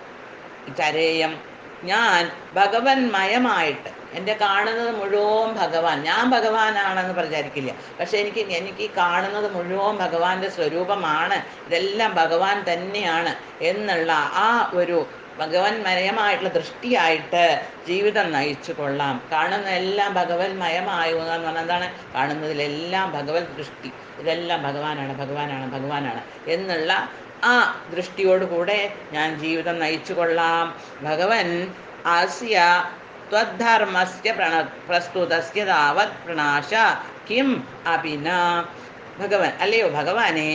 ചരേയം ഞാൻ ഭഗവന്മയമായിട്ട് എൻ്റെ കാണുന്നത് മുഴുവൻ ഭഗവാൻ ഞാൻ ഭഗവാനാണെന്ന് പ്രചാരിക്കില്ല പക്ഷെ എനിക്ക് എനിക്ക് ഈ കാണുന്നത് മുഴുവൻ ഭഗവാന്റെ സ്വരൂപമാണ് ഇതെല്ലാം ഭഗവാൻ തന്നെയാണ് എന്നുള്ള ആ ഒരു ഭഗവന്മയമായിട്ടുള്ള ദൃഷ്ടിയായിട്ട് ജീവിതം നയിച്ചു കൊള്ളാം കാണുന്ന എല്ലാം ഭഗവന്മയമായു എന്ന് പറഞ്ഞാൽ എന്താണ് കാണുന്നതിലെല്ലാം ഭഗവത് ദൃഷ്ടി ഇതെല്ലാം ഭഗവാനാണ് ഭഗവാനാണ് ഭഗവാനാണ് എന്നുള്ള ആ ദൃഷ്ടിയോടുകൂടെ ഞാൻ ജീവിതം നയിച്ചു കൊള്ളാം ഭഗവൻ ആസ്യ ത്വദ്ധർമ്മസ്യ പ്രണ പ്രസ്തുതസ്യ താവത് പ്രണാശ കിം അഭിന ഭഗവൻ അല്ലയോ ഭഗവാനെ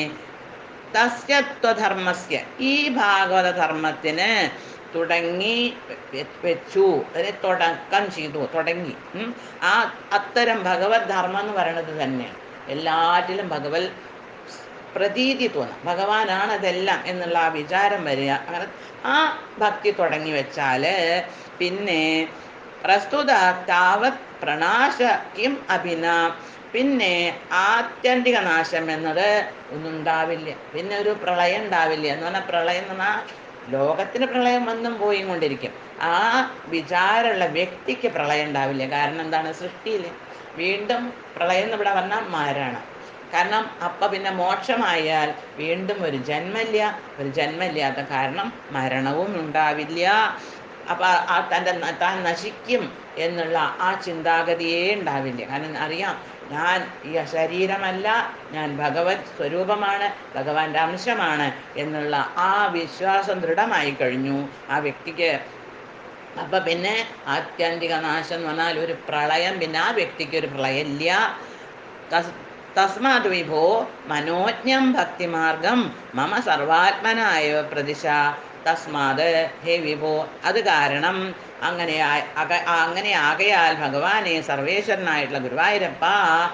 തസ്യ ത്വധർമ്മസ്യ ഈ ഭാഗവത ധർമ്മത്തിന് തുടങ്ങി വെ- വെച്ചു അതിനെ തുടക്കം ചെയ്തു തുടങ്ങി ഉം. ആ അത്തരം ഭഗവത് ധർമ്മം എന്ന് പറയുന്നത് തന്നെയാണ് എല്ലാറ്റിലും ഭഗവത് പ്രതീതി തോന്നാം ഭഗവാനാണ് അതെല്ലാം എന്നുള്ള ആ വിചാരം വരിക അങ്ങനെ ആ ഭക്തി തുടങ്ങി വെച്ചാൽ പിന്നെ പ്രസ്തുത താവത് പ്രണാശ കിം അഭിന പിന്നെ ആത്യന്തിക നാശം എന്നത് ഒന്നും ഉണ്ടാവില്ല പിന്നെ ഒരു പ്രളയം ഉണ്ടാവില്ല എന്ന് പറഞ്ഞാൽ പ്രളയം എന്ന് പറഞ്ഞാൽ ലോകത്തിന് പ്രളയം വന്നും പോയി കൊണ്ടിരിക്കും ആ വിചാരമുള്ള വ്യക്തിക്ക് പ്രളയം ഉണ്ടാവില്ല കാരണം എന്താണ് സൃഷ്ടിയിൽ വീണ്ടും പ്രളയം എന്ന് ഇവിടെ പറഞ്ഞാൽ മരണം കാരണം അപ്പം പിന്നെ മോക്ഷമായാൽ വീണ്ടും ഒരു ജന്മമില്ല ഒരു ജന്മമില്ലാത്ത കാരണം മരണവും ഉണ്ടാവില്ല അപ്പം ആ തൻ്റെ ന- താൻ നശിക്കും എന്നുള്ള ആ ചിന്താഗതിയേ ഉണ്ടാവില്ല കാരണം അറിയാം ഞാൻ ഈ ശരീരമല്ല ഞാൻ ഭഗവത് സ്വരൂപമാണ് ഭഗവാന്റെ അംശമാണ് എന്നുള്ള ആ വിശ്വാസം ദൃഢമായി കഴിഞ്ഞു ആ വ്യക്തിക്ക് അപ്പൊ പിന്നെ ആത്യന്തിക നാശം എന്ന് പറഞ്ഞാൽ ഒരു പ്രളയം പിന്നെ ആ വ്യക്തിക്ക് ഒരു പ്രളയമില്ല തസ് തസ്മാത് വിഭോ മനോജ്ഞം ഭക്തിമാർഗം മമ സർവാത്മനായ പ്രതിശ തസ്മാത് ഹേ വിഭോ അത് കാരണം അങ്ങനെ ആ- അക- അങ്ങനെ ആകയാൽ ഭഗവാനെ സർവേശ്വരനായിട്ടുള്ള ഗുരുവായൂരപ്പ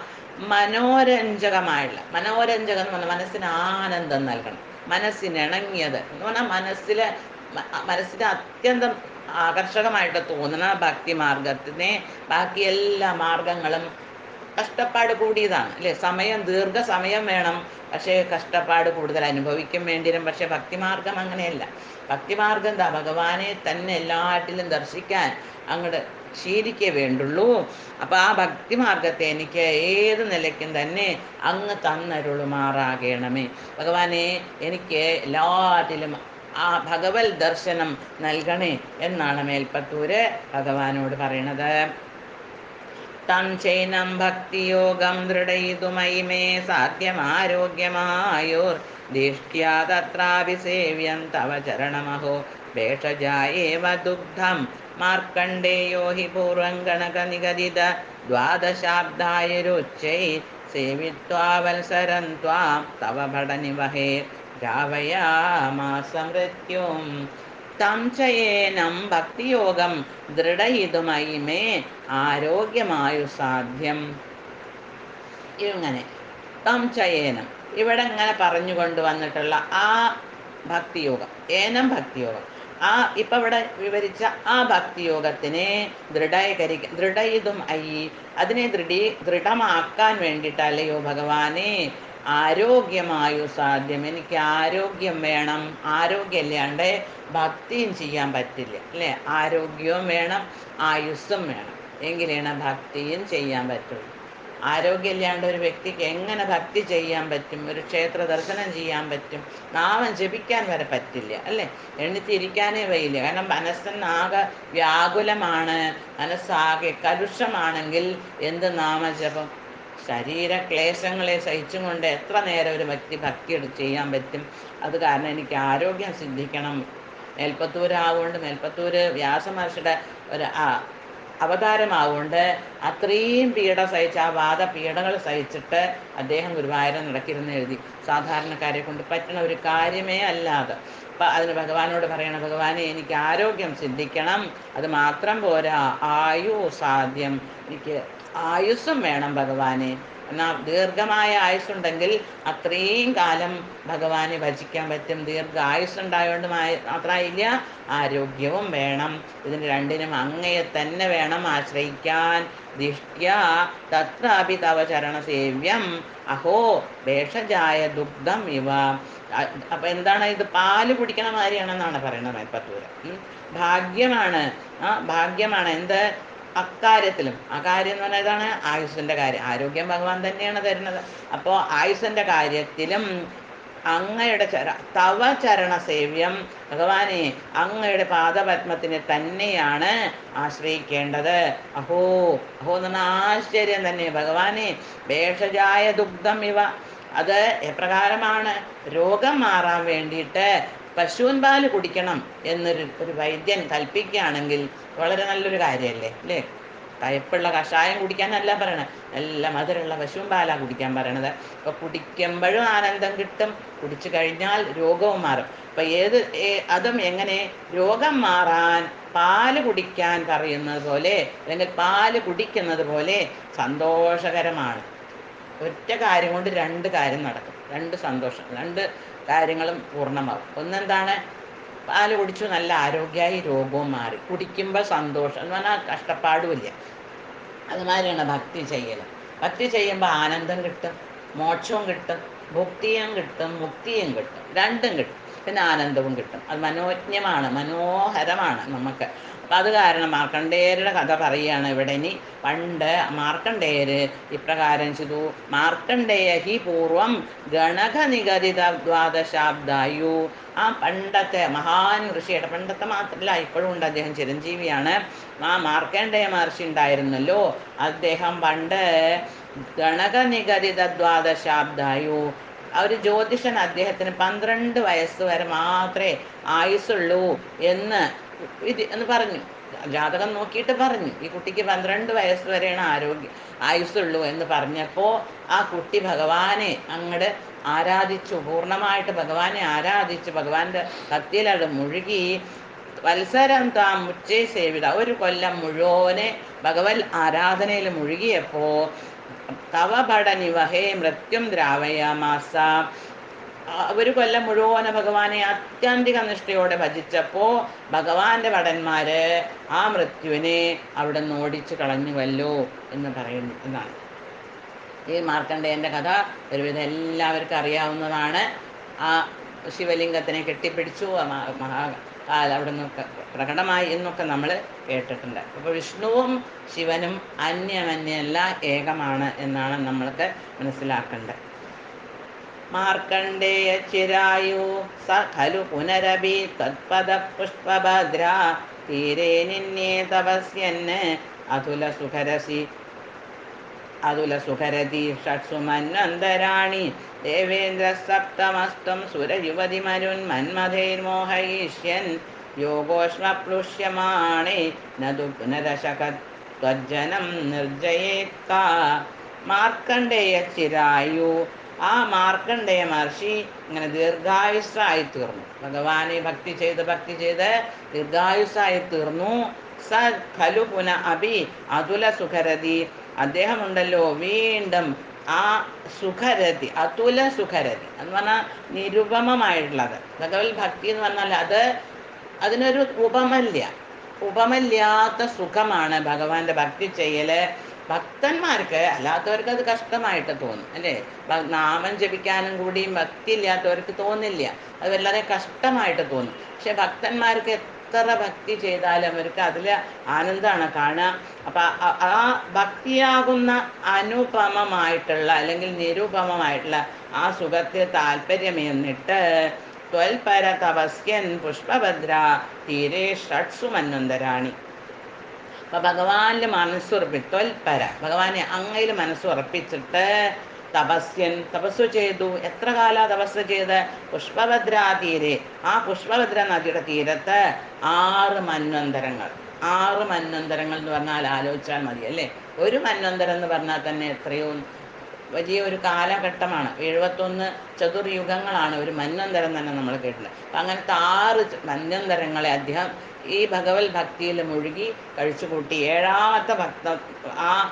മനോരഞ്ജകമായിട്ടുള്ള മനോരഞ്ജകം എന്ന് പറഞ്ഞാൽ മനസ്സിന് ആനന്ദം നൽകണം മനസ്സിനിണങ്ങിയത് എന്ന് പറഞ്ഞാൽ മനസ്സിലെ മ- മനസ്സിന് അത്യന്തം ആകർഷകമായിട്ട് തോന്നുന്ന ഭക്തി മാർഗത്തിനെ ബാക്കി എല്ലാ മാർഗങ്ങളും കഷ്ടപ്പാട് കൂടിയതാണ് അല്ലേ സമയം ദീർഘസമയം വേണം പക്ഷേ കഷ്ടപ്പാട് കൂടുതൽ അനുഭവിക്കും വേണ്ടിരും പക്ഷേ ഭക്തിമാർഗം അങ്ങനെയല്ല ഭക്തിമാർഗം എന്താ ഭഗവാനെ തന്നെ എല്ലാറ്റിലും ദർശിക്കാൻ അങ്ങോട്ട് ശീലിക്കേ വേണ്ടുള്ളൂ അപ്പോൾ ആ ഭക്തിമാർഗത്തെ എനിക്ക് ഏത് നിലയ്ക്കും തന്നെ അങ്ങ് തന്നരുളുമാറാകണമേ ഭഗവാനെ എനിക്ക് എല്ലാറ്റിലും ആ ഭഗവത് ദർശനം നൽകണേ എന്നാണ് മേൽപ്പത്തൂര് ഭഗവാനോട് പറയണത് തം ചൈനം ഭക്തിയോഗം ദൃഢയിതുമയി മേ സാധ്യമാരോഗ്യമായോർ ദിഷ്ട്യാ തത്രാപി സേവ്യം തവ ചരണമഹോ ഭേഷജായേവ ദുഗ്ധം മാർക്കണ്ഡേയോ ഹി പൂർവം ഗണകനിഗദിത ദ്വാദശാബ്ദായ രുച്ചൈ സേവിത്വാ വത്സരം ത്വാം തവ ഭടനിവഹേ രാവയാമാസ മൃത്യും തം ചയേനം ഭക്തിയോഗം ദൃഢയിതുമയി മേ ആരോഗ്യമായു സാധ്യം ഇങ്ങനെ തം ചയേനം ഇവിടെ ഇങ്ങനെ പറഞ്ഞു കൊണ്ടുവന്നിട്ടുള്ള ആ ഭക്തിയോഗം ഏനം ഭക്തിയോഗം ആ ഇപ്പൊ ഇവിടെ വിവരിച്ച ആ ഭക്തിയോഗത്തിനെ ദൃഢീകരിക്ക ദൃഢയിതും അയി അതിനെ ദൃഢീ ദൃഢമാക്കാൻ വേണ്ടിയിട്ടല്ലയോ ഭഗവാനെ ആരോഗ്യമായു സാധ്യം എനിക്ക് ആരോഗ്യം വേണം ആരോഗ്യമില്ലാണ്ട് ഭക്തിയും ചെയ്യാൻ പറ്റില്ല അല്ലേ ആരോഗ്യവും വേണം ആയുസ്സും വേണം എങ്കിലാണ് ഭക്തിയും ചെയ്യാൻ പറ്റുള്ളൂ ആരോഗ്യമില്ലാണ്ട് ഒരു വ്യക്തിക്ക് എങ്ങനെ ഭക്തി ചെയ്യാൻ പറ്റും ഒരു ക്ഷേത്ര ദർശനം ചെയ്യാൻ പറ്റും നാമം ജപിക്കാൻ വരെ പറ്റില്ല അല്ലേ എണ്ണിത്തിരിക്കാനേ വയ്യില്ല കാരണം മനസ്സിനാകെ വ്യാകുലമാണ് മനസ്സാകെ കലുഷമാണെങ്കിൽ എന്ത് നാമജപം ശരീര ക്ലേശങ്ങളെ സഹിച്ചും കൊണ്ട് എത്ര നേരം ഒരു വ്യക്തി ഭക്തി എടുത്ത് ചെയ്യാൻ പറ്റും അത് കാരണം എനിക്ക് ആരോഗ്യം സിദ്ധിക്കണം മേൽപ്പത്തൂരാവുകൊണ്ട് മേൽപ്പത്തൂര് വ്യാസമഹർഷിയുടെ ഒരു ആ അവതാരമാവുകൊണ്ട് അത്രയും പീഡ സഹിച്ച ആ വാദപീഡകൾ സഹിച്ചിട്ട് അദ്ദേഹം ഗുരുവായൂരം നടക്കിരുന്ന് എഴുതി സാധാരണക്കാരെ കൊണ്ട് പറ്റുന്ന ഒരു കാര്യമേ അല്ലാതെ അപ്പം അതിന് ഭഗവാനോട് പറയണം ഭഗവാനെ എനിക്ക് ആരോഗ്യം സിദ്ധിക്കണം അത് മാത്രം പോരാ ആയു സാധ്യം എനിക്ക് ആയുസ്സും വേണം ഭഗവാനെ എന്നാൽ ദീർഘമായ ആയുസ്സുണ്ടെങ്കിൽ അത്രയും കാലം ഭഗവാനെ ഭജിക്കാൻ പറ്റും ദീർഘ ആയുസ്സുണ്ടായതുകൊണ്ട് മാത്രമായില്ല ആരോഗ്യവും വേണം ഇതിന് രണ്ടിനും അങ്ങയെ തന്നെ വേണം ആശ്രയിക്കാൻ ദിഷ്ട്യ തത്രാപി തവ ചരണസേവ്യം അഹോ ഭേഷജായ ദുഗ്ധം ഇവ അ- അപ്പൊ എന്താണ് ഇത് പാല് കുടിക്കണ മാതിരിയാണെന്നാണ് പറയുന്നത് മേൽപ്പത്തൂര് ഉം. ഭാഗ്യമാണ് ആ ഭാഗ്യമാണ് എന്ത് അക്കാര്യത്തിലും അകാര്യം എന്ന് പറഞ്ഞാൽ ഇതാണ് ആയുസ്സിന്റെ കാര്യം ആരോഗ്യം ഭഗവാൻ തന്നെയാണ് തരുന്നത് അപ്പോൾ ആയുസ്സിന്റെ കാര്യത്തിലും അങ്ങയുടെ ചര തവ ചരണ സേവ്യം ഭഗവാനെ അങ്ങയുടെ പാദപത്മത്തിനെ തന്നെയാണ് ആശ്രയിക്കേണ്ടത് അഹോ അഹോ എന്ന് പറഞ്ഞാൽ ആശ്ചര്യം തന്നെ ഭഗവാനെ ഭേഷജായ ദുഗ്ധം ഇവ അത് എപ്രകാരമാണ് രോഗം മാറാൻ വേണ്ടിയിട്ട് പശുവിൻ പാല് കുടിക്കണം എന്നൊരു ഒരു വൈദ്യൻ കൽപ്പിക്കുകയാണെങ്കിൽ വളരെ നല്ലൊരു കാര്യമല്ലേ അല്ലേ കയ്പുള്ള കഷായം കുടിക്കാനല്ല പറയണത് നല്ല മധുരമുള്ള പശുവും പാലാ കുടിക്കാൻ പറയണത് അപ്പൊ കുടിക്കുമ്പോഴും ആനന്ദം കിട്ടും കുടിച്ചു കഴിഞ്ഞാൽ രോഗവും മാറും അപ്പൊ ഏത് ഏ- അതും എങ്ങനെ രോഗം മാറാൻ പാല് കുടിക്കാൻ പറയുന്നത് പോലെ അല്ലെങ്കിൽ പാല് കുടിക്കുന്നത് പോലെ സന്തോഷകരമാണ് ഒറ്റ കാര്യം കൊണ്ട് രണ്ട് കാര്യം നടക്കും രണ്ട് സന്തോഷം രണ്ട് കാര്യങ്ങളും പൂർണ്ണമാവും ഒന്നെന്താണ് പാല് കുടിച്ചു നല്ല ആരോഗ്യമായി രോഗവും മാറി കുടിക്കുമ്പോൾ സന്തോഷം എന്ന് പറഞ്ഞാൽ കഷ്ടപ്പാടുമില്ല അതുമാതിരിയാണ് ഭക്തി ചെയ്യൽ ഭക്തി ചെയ്യുമ്പോൾ ആനന്ദം കിട്ടും മോക്ഷവും കിട്ടും ഭുക്തിയും കിട്ടും മുക്തിയും കിട്ടും രണ്ടും കിട്ടും പിന്നെ ആനന്ദവും കിട്ടും അത് മനോജ്ഞമാണ് മനോഹരമാണ് നമുക്ക് അപ്പം അത് കാരണം മാർക്കണ്ഡേയരുടെ കഥ പറയുകയാണ് ഇവിടെ ഇനി പണ്ട് മാർക്കണ്ഡേയര് ഇപ്രകാരം ചെയ്തു മാർക്കണ്ഡേയ ഹി പൂർവം ഗണക നിഗദിത ദ്വാദശാബ്ദായു ആ പണ്ടത്തെ മഹാൻ ഋഷിയുടെ പണ്ടത്തെ മാത്രമല്ല ഇപ്പോഴും ഉണ്ട് അദ്ദേഹം ചിരഞ്ജീവിയാണ് ആ മാർക്കണ്ഡേയ മഹർഷി ഉണ്ടായിരുന്നല്ലോ അദ്ദേഹം പണ്ട് ഗണക നിഗദിത ദ്വാദശാബ്ദായു ആ ഒരു ജ്യോതിഷൻ അദ്ദേഹത്തിന് പന്ത്രണ്ട് വയസ്സ് വരെ മാത്രമേ ആയുസുള്ളൂ എന്ന് ഇത് എന്ന് പറഞ്ഞു ജാതകം നോക്കിയിട്ട് പറഞ്ഞു ഈ കുട്ടിക്ക് പന്ത്രണ്ട് വയസ്സ് വരെയാണ് ആരോഗ്യ ആയുസ്സുള്ളൂ എന്ന് പറഞ്ഞപ്പോൾ ആ കുട്ടി ഭഗവാനെ അങ്ങട് ആരാധിച്ചു പൂർണ്ണമായിട്ട് ഭഗവാനെ ആരാധിച്ചു ഭഗവാന്റെ ഭക്തിയിൽ അത് മുഴുകി വത്സരം താം മുച്ചേ സേവിത ഒരു കൊല്ലം മുഴുവനെ ഭഗവത് ആരാധനയിൽ മുഴുകിയപ്പോ തവ പടനിവഹേ മൃത്യും ദ്രാവയാമാസ ആ ഒരു കൊല്ലം മുഴുവനെ ഭഗവാനെ അത്യന്തിക നിഷ്ഠയോടെ ഭജിച്ചപ്പോ ഭഗവാന്റെ ഭടന്മാര് ആ മൃത്യുവിനെ അവിടെ നിന്ന് ഓടിച്ചു കളഞ്ഞുവല്ലോ എന്ന് പറയുന്നു എന്നാണ് ഈ മാർക്കണ്ഡേയന്റെ കഥ ഒരുവിധം എല്ലാവർക്കും അറിയാവുന്നതാണ് ആ ശിവലിംഗത്തിനെ കെട്ടിപ്പിടിച്ചു ആ മഹാ- മഹാ കാൽ അവിടെ നിന്നൊക്കെ പ്രകടമായി എന്നൊക്കെ നമ്മൾ കേട്ടിട്ടുണ്ട് അപ്പോൾ വിഷ്ണുവും ശിവനും അന്യമന്യല്ല ഏകമാണ് എന്നാണ് നമ്മൾക്ക് മനസ്സിലാക്കേണ്ടത് മാർക്കണ്ഡേയ ചിരായു സ ഖലു പുനരപി തത്പദ പുഷ്പഭദ്ര തീരെ നിന്നേ തപസ്യന് അതുല സുഖരസി അതുല സുഖരതി ഷട്സുമന്വന്തരാണി ദേവേന്ദ്ര സപ്തമസ്ത്വം സുരയുവതി മരുൻ മന്മഥൈർമോഹയിഷ്യൻ യോഗോഷ്മപ്ലുഷ്യമാണേ നതു പുനരശക ത്വജ്ജനം നിർജയേക്ക മാർക്കണ്ഡേയ ചിരായു ആ മാർക്കണ്ഡേയ മഹർഷി ഇങ്ങനെ ദീർഘായുസ്സായി തീർന്നു ഭഗവാനെ ഭക്തി ചെയ്ത് ഭക്തി ചെയ്ത് ദീർഘായുസ്സായി തീർന്നു സ ഖലു പുന അഭി അതുല സുഖരതി അദ്ദേഹമുണ്ടല്ലോ വീണ്ടും ആ സുഖരതി അതുല സുഖരതി എന്ന് പറഞ്ഞാൽ നിരുപമമായിട്ടുള്ളത് ഭഗവത് ഭക്തി എന്ന് പറഞ്ഞാൽ അത് അതിനൊരു ഉപമല്ല ഉപമല്ലാത്ത സുഖമാണ് ഭഗവാന്റെ ഭക്തി ചെയ്യല് ഭക്തന്മാർക്ക് അല്ലാത്തവർക്ക് അത് കഷ്ടമായിട്ട് തോന്നും അല്ലേ ഭ- നാമം ജപിക്കാനും കൂടിയും ഭക്തി ഇല്ലാത്തവർക്ക് തോന്നില്ല അത് വളരെ കഷ്ടമായിട്ട് തോന്നും പക്ഷെ ഭക്തന്മാർക്ക് എത്ര ഭക്തി ചെയ്താലും അവർക്ക് അതിൽ ആനന്ദമാണ് കാണുക അപ്പം ആ ഭക്തിയാകുന്ന അനുപമമായിട്ടുള്ള അല്ലെങ്കിൽ നിരുപമമായിട്ടുള്ള ആ സുഖത്തെ താല്പര്യമെന്നിട്ട് ത്വൽപര തപസ്യൻ പുഷ്പഭദ്ര തീരെ ഷട്സു മന്വന്തരാണി അപ്പൊ ഭഗവാനിൽ മനസ്സുറപ്പി ത്വൽപര ഭഗവാനെ അങ്ങയിൽ മനസ്സുറപ്പിച്ചിട്ട് തപസ്യൻ തപസ്സു ചെയ്തു എത്ര കാല തപസ് ചെയ്ത് പുഷ്പഭദ്രാ തീരെ ആ പുഷ്പഭദ്ര നദിയുടെ തീരത്ത് ആറ് മന്വന്തരങ്ങൾ ആറ് മന്വന്തരങ്ങൾ എന്ന് പറഞ്ഞാൽ ആലോചിച്ചാൽ മതി അല്ലേ ഒരു മന്വന്തരം എന്ന് പറഞ്ഞാൽ തന്നെ എത്രയോ വലിയ ഒരു കാലഘട്ടമാണ് എഴുപത്തൊന്ന് ചതുർയുഗങ്ങളാണ് ഒരു മന്വന്തരം തന്നെ നമ്മൾ കേട്ടിട്ടുണ്ട് അപ്പം അങ്ങനത്തെ ആറ് ച- മന്വന്തരങ്ങളെ അദ്ദേഹം ഈ ഭഗവത് ഭക്തിയിൽ മുഴുകി കഴിച്ചുകൂട്ടി ഏഴാമത്തെ ഭക്ത ആ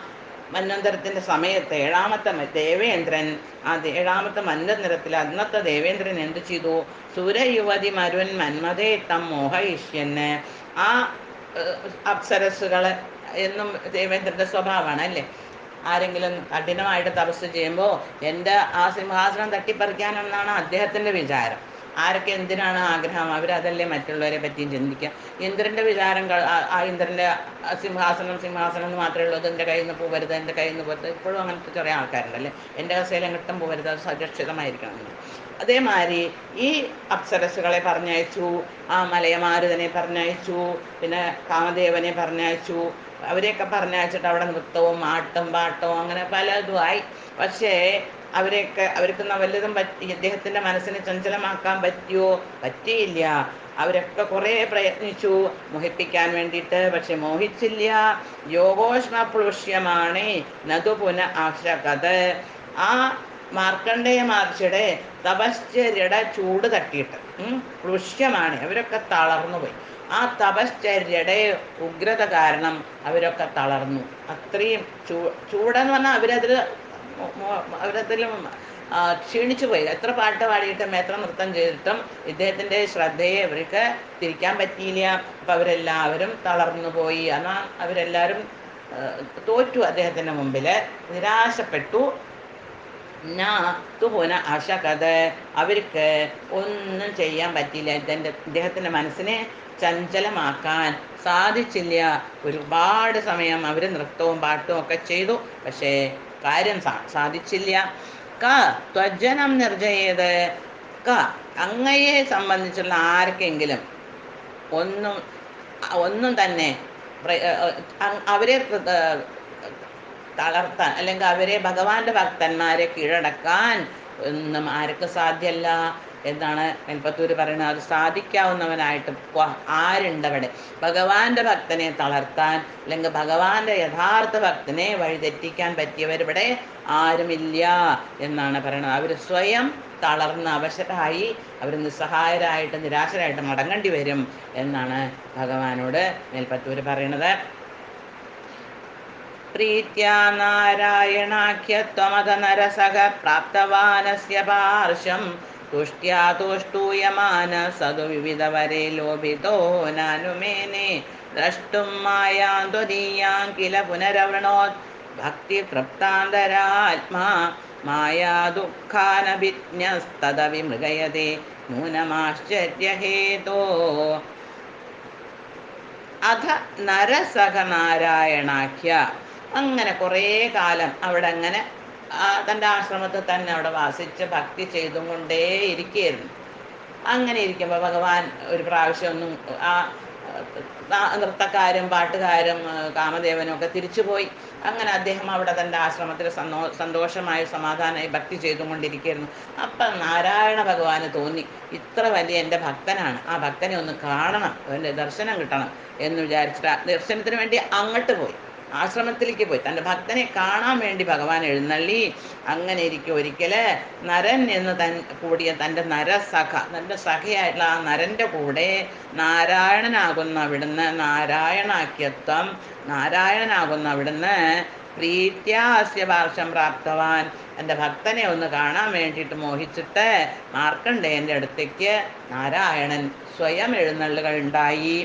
മന്വന്തരത്തിൻ്റെ സമയത്ത് ഏഴാമത്തെ മ- ദേവേന്ദ്രൻ ആ ദേ- ഏഴാമത്തെ മന്വന്തരത്തിൽ അന്നത്തെ ദേവേന്ദ്രൻ എന്ത് ചെയ്തു സുരയുവതി മരുൻ മന്മതേ തം മോഹയിഷ്യന് ആ അപ്സരസ്സുകൾ എന്നും ദേവേന്ദ്രൻ്റെ സ്വഭാവമാണ് അല്ലേ ആരെങ്കിലും കഠിനമായിട്ട് തപസ് ചെയ്യുമ്പോൾ എൻ്റെ ആ സിംഹാസനം തട്ടിപ്പറിക്കാനെന്നാണ് അദ്ദേഹത്തിൻ്റെ വിചാരം ആരൊക്കെ എന്തിനാണ് ആഗ്രഹം അവരതല്ലേ മറ്റുള്ളവരെ പറ്റിയും ചിന്തിക്കുക ഇന്ദ്രൻ്റെ വിചാരം ക- ആ- ആ ഇന്ദ്രൻ്റെ ആ സിംഹാസനം സിംഹാസനം എന്ന് മാത്രമേ ഉള്ളൂ അത് എൻ്റെ കയ്യിൽ നിന്ന് പോകരുത് എൻ്റെ കയ്യിൽ നിന്ന് പോകരുത് ഇപ്പോഴും അങ്ങനത്തെ കുറേ ആൾക്കാരുണ്ടല്ലേ എൻ്റെ കസേല എങ്ങോട്ടും പോകരുത് അത് സുരക്ഷിതമായിരിക്കണം എന്ന് അതേമാതിരി ഈ അപ്സരസുകളെ പറഞ്ഞയച്ചു ആ മലയമാരുതനെ പറഞ്ഞയച്ചു പിന്നെ കാമദേവനെ പറഞ്ഞയച്ചു അവരെയൊക്കെ പറഞ്ഞയച്ചിട്ട് അവിടെ നൃത്തവും ആട്ടും പാട്ടവും അങ്ങനെ പലതുമായി പക്ഷേ അവരെയൊക്കെ അവർക്ക് ന- വല്ലതും പറ്റി ഇദ്ദേഹത്തിൻ്റെ മനസ്സിനെ ചഞ്ചലമാക്കാൻ പറ്റിയോ പറ്റിയില്ല അവരൊക്കെ കുറേ പ്രയത്നിച്ചു മോഹിപ്പിക്കാൻ വേണ്ടിയിട്ട് പക്ഷെ മോഹിച്ചില്ല യോഗോഷ്ണ പ്ലുഷ്യമാണ് നതു പുന ആശകത് ആ മാർക്കണ്ഡേയ മഹർഷിയുടെ തപശ്ചര്യയുടെ ചൂട് തട്ടിയിട്ട് ഉം, പ്ലുഷ്യമാണ് അവരൊക്കെ തളർന്നു പോയി ആ തപശ്ചര്യയുടെ ഉഗ്രത കാരണം അവരൊക്കെ തളർന്നു അത്രയും ചൂ ചൂടെന്ന് പറഞ്ഞാൽ അവരതിൽ അവരതിലും ആ, ക്ഷീണിച്ചു പോയി എത്ര പാട്ട് പാടിയിട്ടും എത്ര നൃത്തം ചെയ്തിട്ടും ഇദ്ദേഹത്തിൻ്റെ ശ്രദ്ധയെ അവർക്ക് തിരിക്കാൻ പറ്റിയില്ല അപ്പം അവരെല്ലാവരും തളർന്നു പോയി എന്നാൽ അവരെല്ലാവരും ആ, തോറ്റു അദ്ദേഹത്തിൻ്റെ മുമ്പിൽ നിരാശപ്പെട്ടു തുപോന ആശകത് അവർക്ക് ഒന്നും ചെയ്യാൻ പറ്റിയില്ല ഇതെൻ്റെ ഇദ്ദേഹത്തിൻ്റെ മനസ്സിനെ ചഞ്ചലമാക്കാൻ സാധിച്ചില്ല ഒരുപാട് സമയം അവർ നൃത്തവും പാട്ടും ഒക്കെ ചെയ്തു പക്ഷേ കാര്യം സാ സാധിച്ചില്ല ക ത്വജനം നിർജയത് ക അങ്ങയെ സംബന്ധിച്ചുള്ള ആർക്കെങ്കിലും ഒന്നും ഒന്നും തന്നെ പ്ര- ഏർ അ- അവരെ പ്ര- ഏർ തളർത്താൻ അല്ലെങ്കിൽ അവരെ ഭഗവാന്റെ ഭക്തന്മാരെ കീഴടക്കാൻ ഒന്നും ആർക്കും സാധ്യമല്ല എന്നാണ് മെൽപ്പത്തൂര് പറയുന്നത് അത് സാധിക്കാവുന്നവനായിട്ട് കൊ- ആരുണ്ട് അവിടെ ഭഗവാന്റെ ഭക്തനെ തളർത്താൻ അല്ലെങ്കിൽ ഭഗവാന്റെ യഥാർത്ഥ ഭക്തനെ വഴിതെറ്റിക്കാൻ പറ്റിയവരിവിടെ ആരുമില്ല എന്നാണ് പറയുന്നത് അവർ സ്വയം തളർന്ന് അവശരായി അവർ നിസ്സഹായരായിട്ട് നിരാശരായിട്ട് മടങ്ങേണ്ടി വരും എന്നാണ് ഭഗവാനോട് മേൽപ്പത്തൂര് പറയണത് പ്രീത്യാ നാരായണാഖ്യത്വമത നരസഖ പ്രാപ്തവാനസ്യ പാർശ്വം തുഷ്ട്യാ തുഷ്ടൂയമാന സതു വിവിധവരെ ലോഭിതോ നാനുമേനെ ദ്രഷ്ടും മായാം ത്വദീയാം കില പുനരവൃണോത് ഭക്തി തൃപ്താന്തരാത്മാ മായാ ദുഃഖാനഭിജ്ഞസ്തദ വിമൃഗയത്തെ നൂനമാശ്ചര്യഹേതോ അധ നരസഖ നാരായണാഖ്യ അങ്ങനെ കുറേ കാലം അവിടെ അങ്ങനെ ആ തൻ്റെ ആശ്രമത്തിൽ തന്നെ അവിടെ വാസിച്ച് ഭക്തി ചെയ്തും കൊണ്ടേ ഇരിക്കുകയായിരുന്നു അങ്ങനെ ഇരിക്കുമ്പോൾ ഭഗവാൻ ഒരു പ്രാവശ്യം ഒന്നും ആ ആ നൃത്തക്കാരും പാട്ടുകാരും ആ, കാമദേവനും ഒക്കെ തിരിച്ചുപോയി അങ്ങനെ അദ്ദേഹം അവിടെ തൻ്റെ ആശ്രമത്തിൽ സന്തോ സന്തോഷമായി സമാധാനമായി ഭക്തി ചെയ്തുകൊണ്ടിരിക്കുകയായിരുന്നു അപ്പം നാരായണ ഭഗവാന് തോന്നി ഇത്ര വലിയ എൻ്റെ ഭക്തനാണ് ആ ഭക്തനെ ഒന്ന് കാണണം അവൻ്റെ ദർശനം കിട്ടണം എന്ന് വിചാരിച്ചിട്ട് ആ ദർശനത്തിന് വേണ്ടി അങ്ങോട്ട് പോയി ആശ്രമത്തിലേക്ക് പോയി തൻ്റെ ഭക്തനെ കാണാൻ വേണ്ടി ഭഗവാൻ എഴുന്നള്ളി അങ്ങനെ ഇരിക്കും ഒരിക്കല് നരൻ എന്ന് തൻ കൂടിയ തൻ്റെ നരസഖ തൻ്റെ സഖയായിട്ടുള്ള ആ നരൻ്റെ കൂടെ നാരായണനാകുന്ന അവിടുന്ന് നാരായണാക്യത്വം നാരായണനാകുന്ന അവിടുന്ന് പ്രീത്യാസ്യ പാർശ്വം പ്രാപ്തവാൻ എൻ്റെ ഭക്തനെ ഒന്ന് കാണാൻ വേണ്ടിയിട്ട് മോഹിച്ചിട്ട് മാർക്കണ്ഡേയൻ്റെ അടുത്തേക്ക് നാരായണൻ സ്വയം എഴുന്നള്ളുകൾ ഉണ്ടായി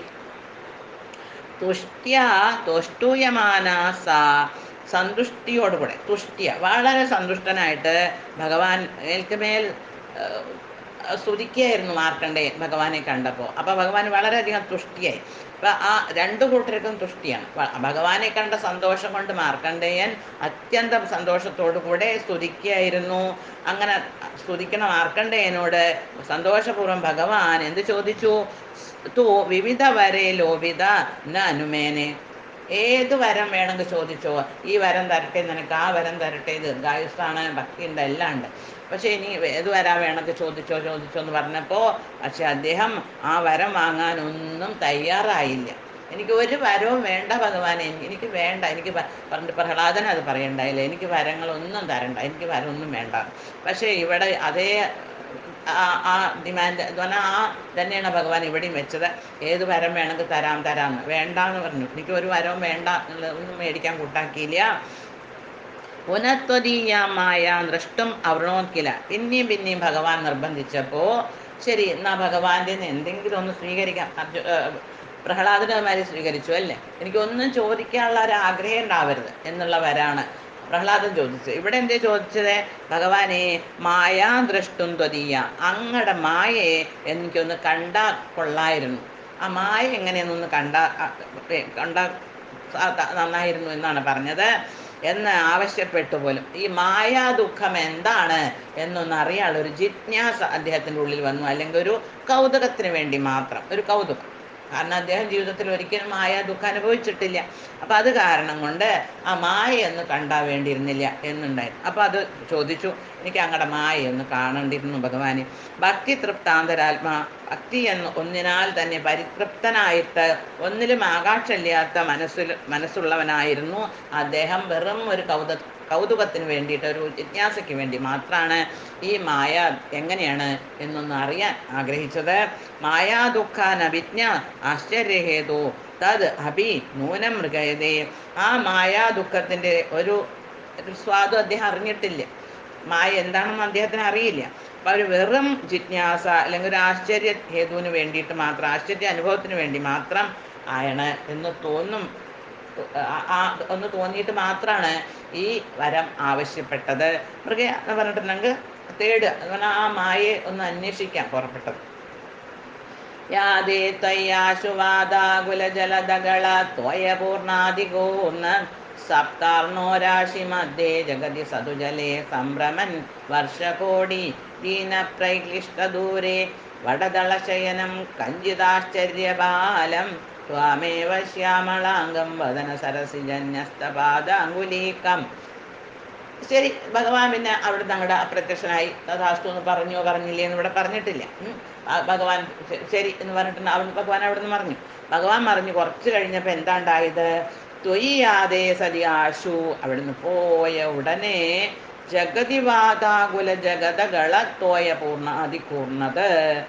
തുഷ്ട്യ തുഷ്ടൂയമാന സ സന്തുഷ്ടിയോടുകൂടെ തുഷ്ട്യ വളരെ സന്തുഷ്ടനായിട്ട് ഭഗവാൻ മേൽക്കുമേൽ ഏഹ്, സ്തുതിക്കുകയായിരുന്നു മാർക്കണ്ഡേയൻ ഭഗവാനെ കണ്ടപ്പോൾ അപ്പോൾ ഭഗവാൻ വളരെയധികം തുഷ്ടിയായി അപ്പം ആ രണ്ടു കൂട്ടർക്കും തുഷ്ടിയാണ് വ- ഭഗവാനെ കണ്ട സന്തോഷം കൊണ്ട് മാർക്കണ്ഡേയൻ അത്യന്തം സന്തോഷത്തോടു കൂടെ സ്തുതിക്കുകയായിരുന്നു അങ്ങനെ സ്തുതിക്കണ മാർക്കണ്ഡേയനോട് സന്തോഷപൂർവ്വം ഭഗവാൻ എന്ത് ചോദിച്ചു തു വിവിധ വരെ ലോപിത ന അനുമേനെ ഏത് വരം വേണമെങ്കിൽ ചോദിച്ചോ ഈ വരം തരട്ടെ നിനക്ക് ആ വരം തരട്ടെ ദീർഘായുസ്സാണ് ഭക്തിയുണ്ട് എല്ലാം ഉണ്ട് പക്ഷേ ഇനി ഏത് വരാ വേണമെങ്കിൽ ചോദിച്ചോ ചോദിച്ചോ എന്ന് പറഞ്ഞപ്പോൾ പക്ഷെ അദ്ദേഹം ആ വരം വാങ്ങാൻ ഒന്നും തയ്യാറായില്ല എനിക്ക് ഒരു വരവും വേണ്ട ഭഗവാനെ എനിക്ക് എനിക്ക് വേണ്ട എനിക്ക് പ- പണ്ട് പ്രഹ്ലാദൻ അത് പറയണ്ടായില്ല എനിക്ക് വരങ്ങളൊന്നും തരണ്ട എനിക്ക് വരമൊന്നും വേണ്ട പക്ഷേ ഇവിടെ അതേ ആ ആ ഡിമാൻഡ് എന്ന് പറഞ്ഞാൽ ആ തന്നെയാണ് ഭഗവാൻ ഇവിടെയും വെച്ചത് ഏത് വരം വേണമെങ്കിൽ തരാം തരാമെന്ന് വേണ്ടാന്ന് പറഞ്ഞു എനിക്ക് ഒരു വരവും വേണ്ട എന്നുള്ളത് ഒന്നും മേടിക്കാൻ കൂട്ടാക്കിയില്ല പുനഃത്വതീയമായ ദൃഷ്ടും അവൃണോക്കില പിന്നെയും പിന്നെയും ഭഗവാൻ നിർബന്ധിച്ചപ്പോൾ ശരി എന്നാ ഭഗവാന്റെ നിന്ന് എന്തെങ്കിലും ഒന്ന് സ്വീകരിക്കാം അർജു ഏഹ് പ്രഹ്ലാദനമാരി സ്വീകരിച്ചു അല്ലേ എനിക്കൊന്നും ചോദിക്കാനുള്ള ഒരു ആഗ്രഹം ഉണ്ടാവരുത് എന്നുള്ളവരാണ് പ്രഹ്ലാദൻ ചോദിച്ചത് ഇവിടെ എന്തേ ചോദിച്ചത് ഭഗവാനെ മായാ ദൃഷ്ടും ത്വതീയ അങ്ങടെ മായയെ എനിക്കൊന്ന് കണ്ടാ കൊള്ളായിരുന്നു ആ മായ എങ്ങനെയെന്നൊന്ന് കണ്ട കണ്ട നന്നായിരുന്നു എന്നാണ് പറഞ്ഞത് എന്ന് ആവശ്യപ്പെട്ടു പോലും ഈ മായാ ദുഃഖം എന്താണ് എന്നൊന്ന് അറിയാനുള്ള ഒരു ജിജ്ഞാസ അദ്ദേഹത്തിൻ്റെ ഉള്ളിൽ വന്നു അല്ലെങ്കിൽ ഒരു കൗതുകത്തിന് വേണ്ടി മാത്രം ഒരു കൗതുകം കാരണം അദ്ദേഹം ജീവിതത്തിൽ ഒരിക്കലും മായ ദുഃഖം അനുഭവിച്ചിട്ടില്ല അപ്പം അത് കാരണം കൊണ്ട് ആ മായ ഒന്ന് കണ്ടാൽ വേണ്ടിയിരുന്നില്ല എന്നുണ്ടായിരുന്നു അപ്പം അത് ചോദിച്ചു എനിക്ക് അങ്ങടെ മായ ഒന്ന് കാണേണ്ടിയിരുന്നു ഭഗവാന് ഭക്തി തൃപ്താന്തരാത്മാ ഭക്തി എന്ന് ഒന്നിനാൽ തന്നെ പരിതൃപ്തനായിട്ട് ഒന്നിലും ആകാംക്ഷയില്ലാത്ത മനസ്സിൽ മനസ്സുള്ളവനായിരുന്നു അദ്ദേഹം വെറും ഒരു കൗത കൗതുകത്തിന് വേണ്ടിയിട്ട് ഒരു ജിജ്ഞാസയ്ക്ക് വേണ്ടി മാത്രമാണ് ഈ മായ എങ്ങനെയാണ് എന്നൊന്ന് അറിയാൻ ആഗ്രഹിച്ചത് മായാ ദുഃഖാനഭിജ്ഞ ആശ്ചര്യഹേതു തത് അഭി നൂനം മൃഗയതേ ആ മായാ ദുഃഖത്തിൻ്റെ ഒരു ഒരു സ്വാദും അദ്ദേഹം അറിഞ്ഞിട്ടില്ല മായ എന്താണെന്ന് അദ്ദേഹത്തിന് അറിയില്ല അപ്പം അവർ വെറും ജിജ്ഞാസ അല്ലെങ്കിൽ ഒരു ആശ്ചര്യ ഹേതുവിന് വേണ്ടിയിട്ട് മാത്രം ആശ്ചര്യ അനുഭവത്തിന് വേണ്ടി മാത്രം ആണ് എന്ന് തോന്നും ആ- ആ ഒന്ന് തോന്നിയിട്ട് മാത്രമാണ് ഈ വരം ആവശ്യപ്പെട്ടത് മൃഗ എന്ന് പറഞ്ഞിട്ടുണ്ടെങ്കിൽ തേടുക എന്ന് പറഞ്ഞാൽ ആ മായയെ ഒന്ന് അന്വേഷിക്കാൻ പുറപ്പെട്ടത് യാതേ ത്വയ്യാശുവാദാകുലജലദകള ത്വയപൂർണാദിഗോർണ സപ്താർണോരാശി മധ്യേ ജഗതി സതുജലേ സംഭ്രമൻ വർഷകോടി ദീനപ്രൈക്ലിഷ്ടദൂരെ വടദളശയനം കഞ്ചിതാശ്ചര്യബാലം ത്വാമേവ ശ്യാമളാംഗം വദന സരസിജന്യസ്തപാദാങ്കുലീകം ശരി ഭഗവാൻ പിന്നെ അവിടെ ഞങ്ങളുടെ അപ്രത്യക്ഷനായി തഥാസ്തു എന്ന് പറഞ്ഞോ പറഞ്ഞില്ലേ എന്ന് ഇവിടെ പറഞ്ഞിട്ടില്ല ഉം. ആ ഭഗവാൻ ശ- ശരി എന്ന് പറഞ്ഞിട്ട് അവിടെ ഭഗവാൻ അവിടെ നിന്ന് പറഞ്ഞു ഭഗവാൻ പറഞ്ഞു കുറച്ച് കഴിഞ്ഞപ്പോൾ എന്താ ഉണ്ടായത് ത്വയ്യാതേ സതി ആശു അവിടുന്ന് പോയ ഉടനെ ജഗതിവാതാകുല ജഗതകള തോയ പൂർണ്ണ അതികൂർണത്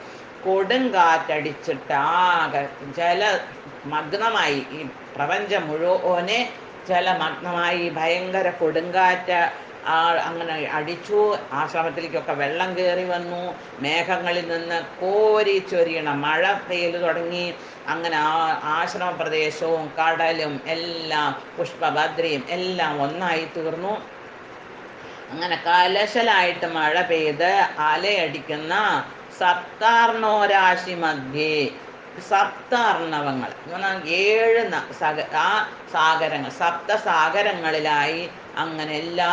കൊടുങ്കാറ്റടിച്ചിട്ട് ആകെ ജല മഗ്നമായി ഈ പ്രപഞ്ചം മുഴുവനെ ജലമഗ്നമായി ഭയങ്കര കൊടുങ്കാറ്റ് ആ അങ്ങനെ അടിച്ചു ആശ്രമത്തിലേക്കൊക്കെ വെള്ളം കയറി വന്നു മേഘങ്ങളിൽ നിന്ന് കോരി ചൊരിയണ മഴ പെയ്യൽ തുടങ്ങി അങ്ങനെ ആ ആശ്രമ പ്രദേശവും കടലും എല്ലാം പുഷ്പഭദ്രയും എല്ലാം ഒന്നായി തീർന്നു അങ്ങനെ കലശലായിട്ട് മഴ പെയ്ത് അലയടിക്കുന്ന സപ്താർണോരാശി മധ്യേ സപ്താർണവങ്ങൾ എന്ന് പറഞ്ഞാൽ ഏഴ് ന- സക ആ സാഗരങ്ങൾ സപ്ത സാഗരങ്ങളിലായി അങ്ങനെ എല്ലാ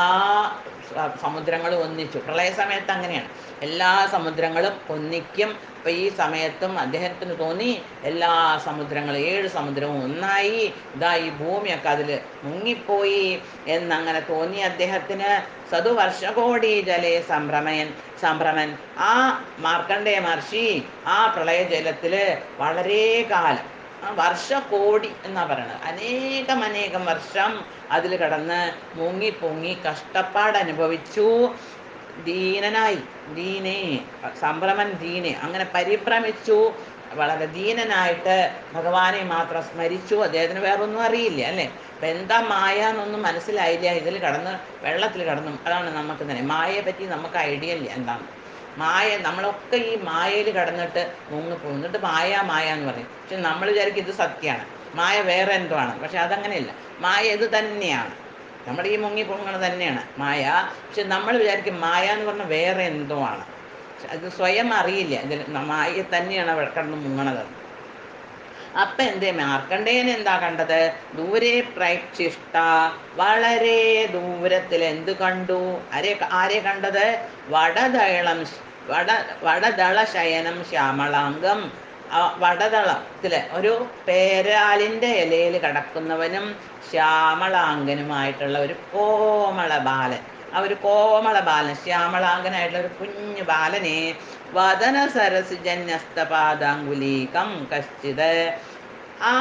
സ- സമുദ്രങ്ങളും ഒന്നിച്ചു പ്രളയ സമയത്ത് അങ്ങനെയാണ് എല്ലാ സമുദ്രങ്ങളും ഒന്നിക്കും അപ്പം ഈ സമയത്തും അദ്ദേഹത്തിന് തോന്നി എല്ലാ സമുദ്രങ്ങളും ഏഴ് സമുദ്രവും ഒന്നായി ഇതാ ഈ ഭൂമിയൊക്കെ അതിൽ മുങ്ങിപ്പോയി എന്നങ്ങനെ തോന്നി അദ്ദേഹത്തിന് സതുവർഷകോടി ജലേ സംഭ്രമയൻ സംഭ്രമൻ ആ മാർക്കണ്ഡേയ മഹർഷി ആ പ്രളയജലത്തിൽ വളരെ കാലം ആ വർഷകോടി എന്നാ പറയണത് അനേകം അനേകം വർഷം അതിൽ കടന്ന് മുങ്ങി പൊങ്ങി കഷ്ടപ്പാട് അനുഭവിച്ചു ദീനനായി ദീനേ സംഭ്രമൻ ദീനെ അങ്ങനെ പരിഭ്രമിച്ചു വളരെ ദീനനായിട്ട് ഭഗവാനെ മാത്രം സ്മരിച്ചു അദ്ദേഹത്തിന് വേറൊന്നും അറിയില്ല അല്ലേ അപ്പം എന്താ മായ എന്നൊന്നും മനസ്സിലായില്ല ഇതിൽ കടന്ന് വെള്ളത്തിൽ കടന്നു അതാണ് നമുക്ക് തന്നെ മായയെ പറ്റി നമുക്ക് ഐഡിയ ഇല്ല എന്താണ് മായ നമ്മളൊക്കെ ഈ മായയിൽ കടന്നിട്ട് മുങ്ങിപ്പോകും എന്നിട്ട് മായ മായ എന്ന് പറയും പക്ഷെ നമ്മൾ വിചാരിക്കും ഇത് സത്യമാണ് മായ വേറെ എന്തോ ആണ് പക്ഷെ അതങ്ങനെയല്ല മായ ഇത് തന്നെയാണ് നമ്മൾ ഈ മുങ്ങി പൊങ്ങണത് തന്നെയാണ് മായ പക്ഷെ നമ്മൾ വിചാരിക്കും മായ എന്ന് പറഞ്ഞാൽ വേറെ എന്തോ ആണ് പക്ഷെ അത് സ്വയം അറിയില്ല ഇതിൽ മായ തന്നെയാണ് അവിടെ കിടന്ന് മുങ്ങണത് അപ്പൊ എന്തേ മാർക്കണ്ടേയൻ എന്താ കണ്ടത് ദൂരെ പ്രേക്ഷിഷ്ട വളരെ ദൂരത്തിൽ എന്ത് കണ്ടു ആരെ ആരെ കണ്ടത് വടദളം വട വടദള ശയനം ശ്യാമളാംഗം ആ വടദളത്തില് ഒരു പേരാലിൻ്റെ ഇലയിൽ കിടക്കുന്നവനും ശ്യാമളാംഗനുമായിട്ടുള്ള ഒരു കോമള ബാലൻ ആ ഒരു കോമള ബാലൻ ശ്യാമളാംഗനായിട്ടുള്ള ഒരു കുഞ്ഞു ബാലനെ വദന സരസിജന്യസ്തപാദാങ്കുലീകം കശ്ചിത് ആ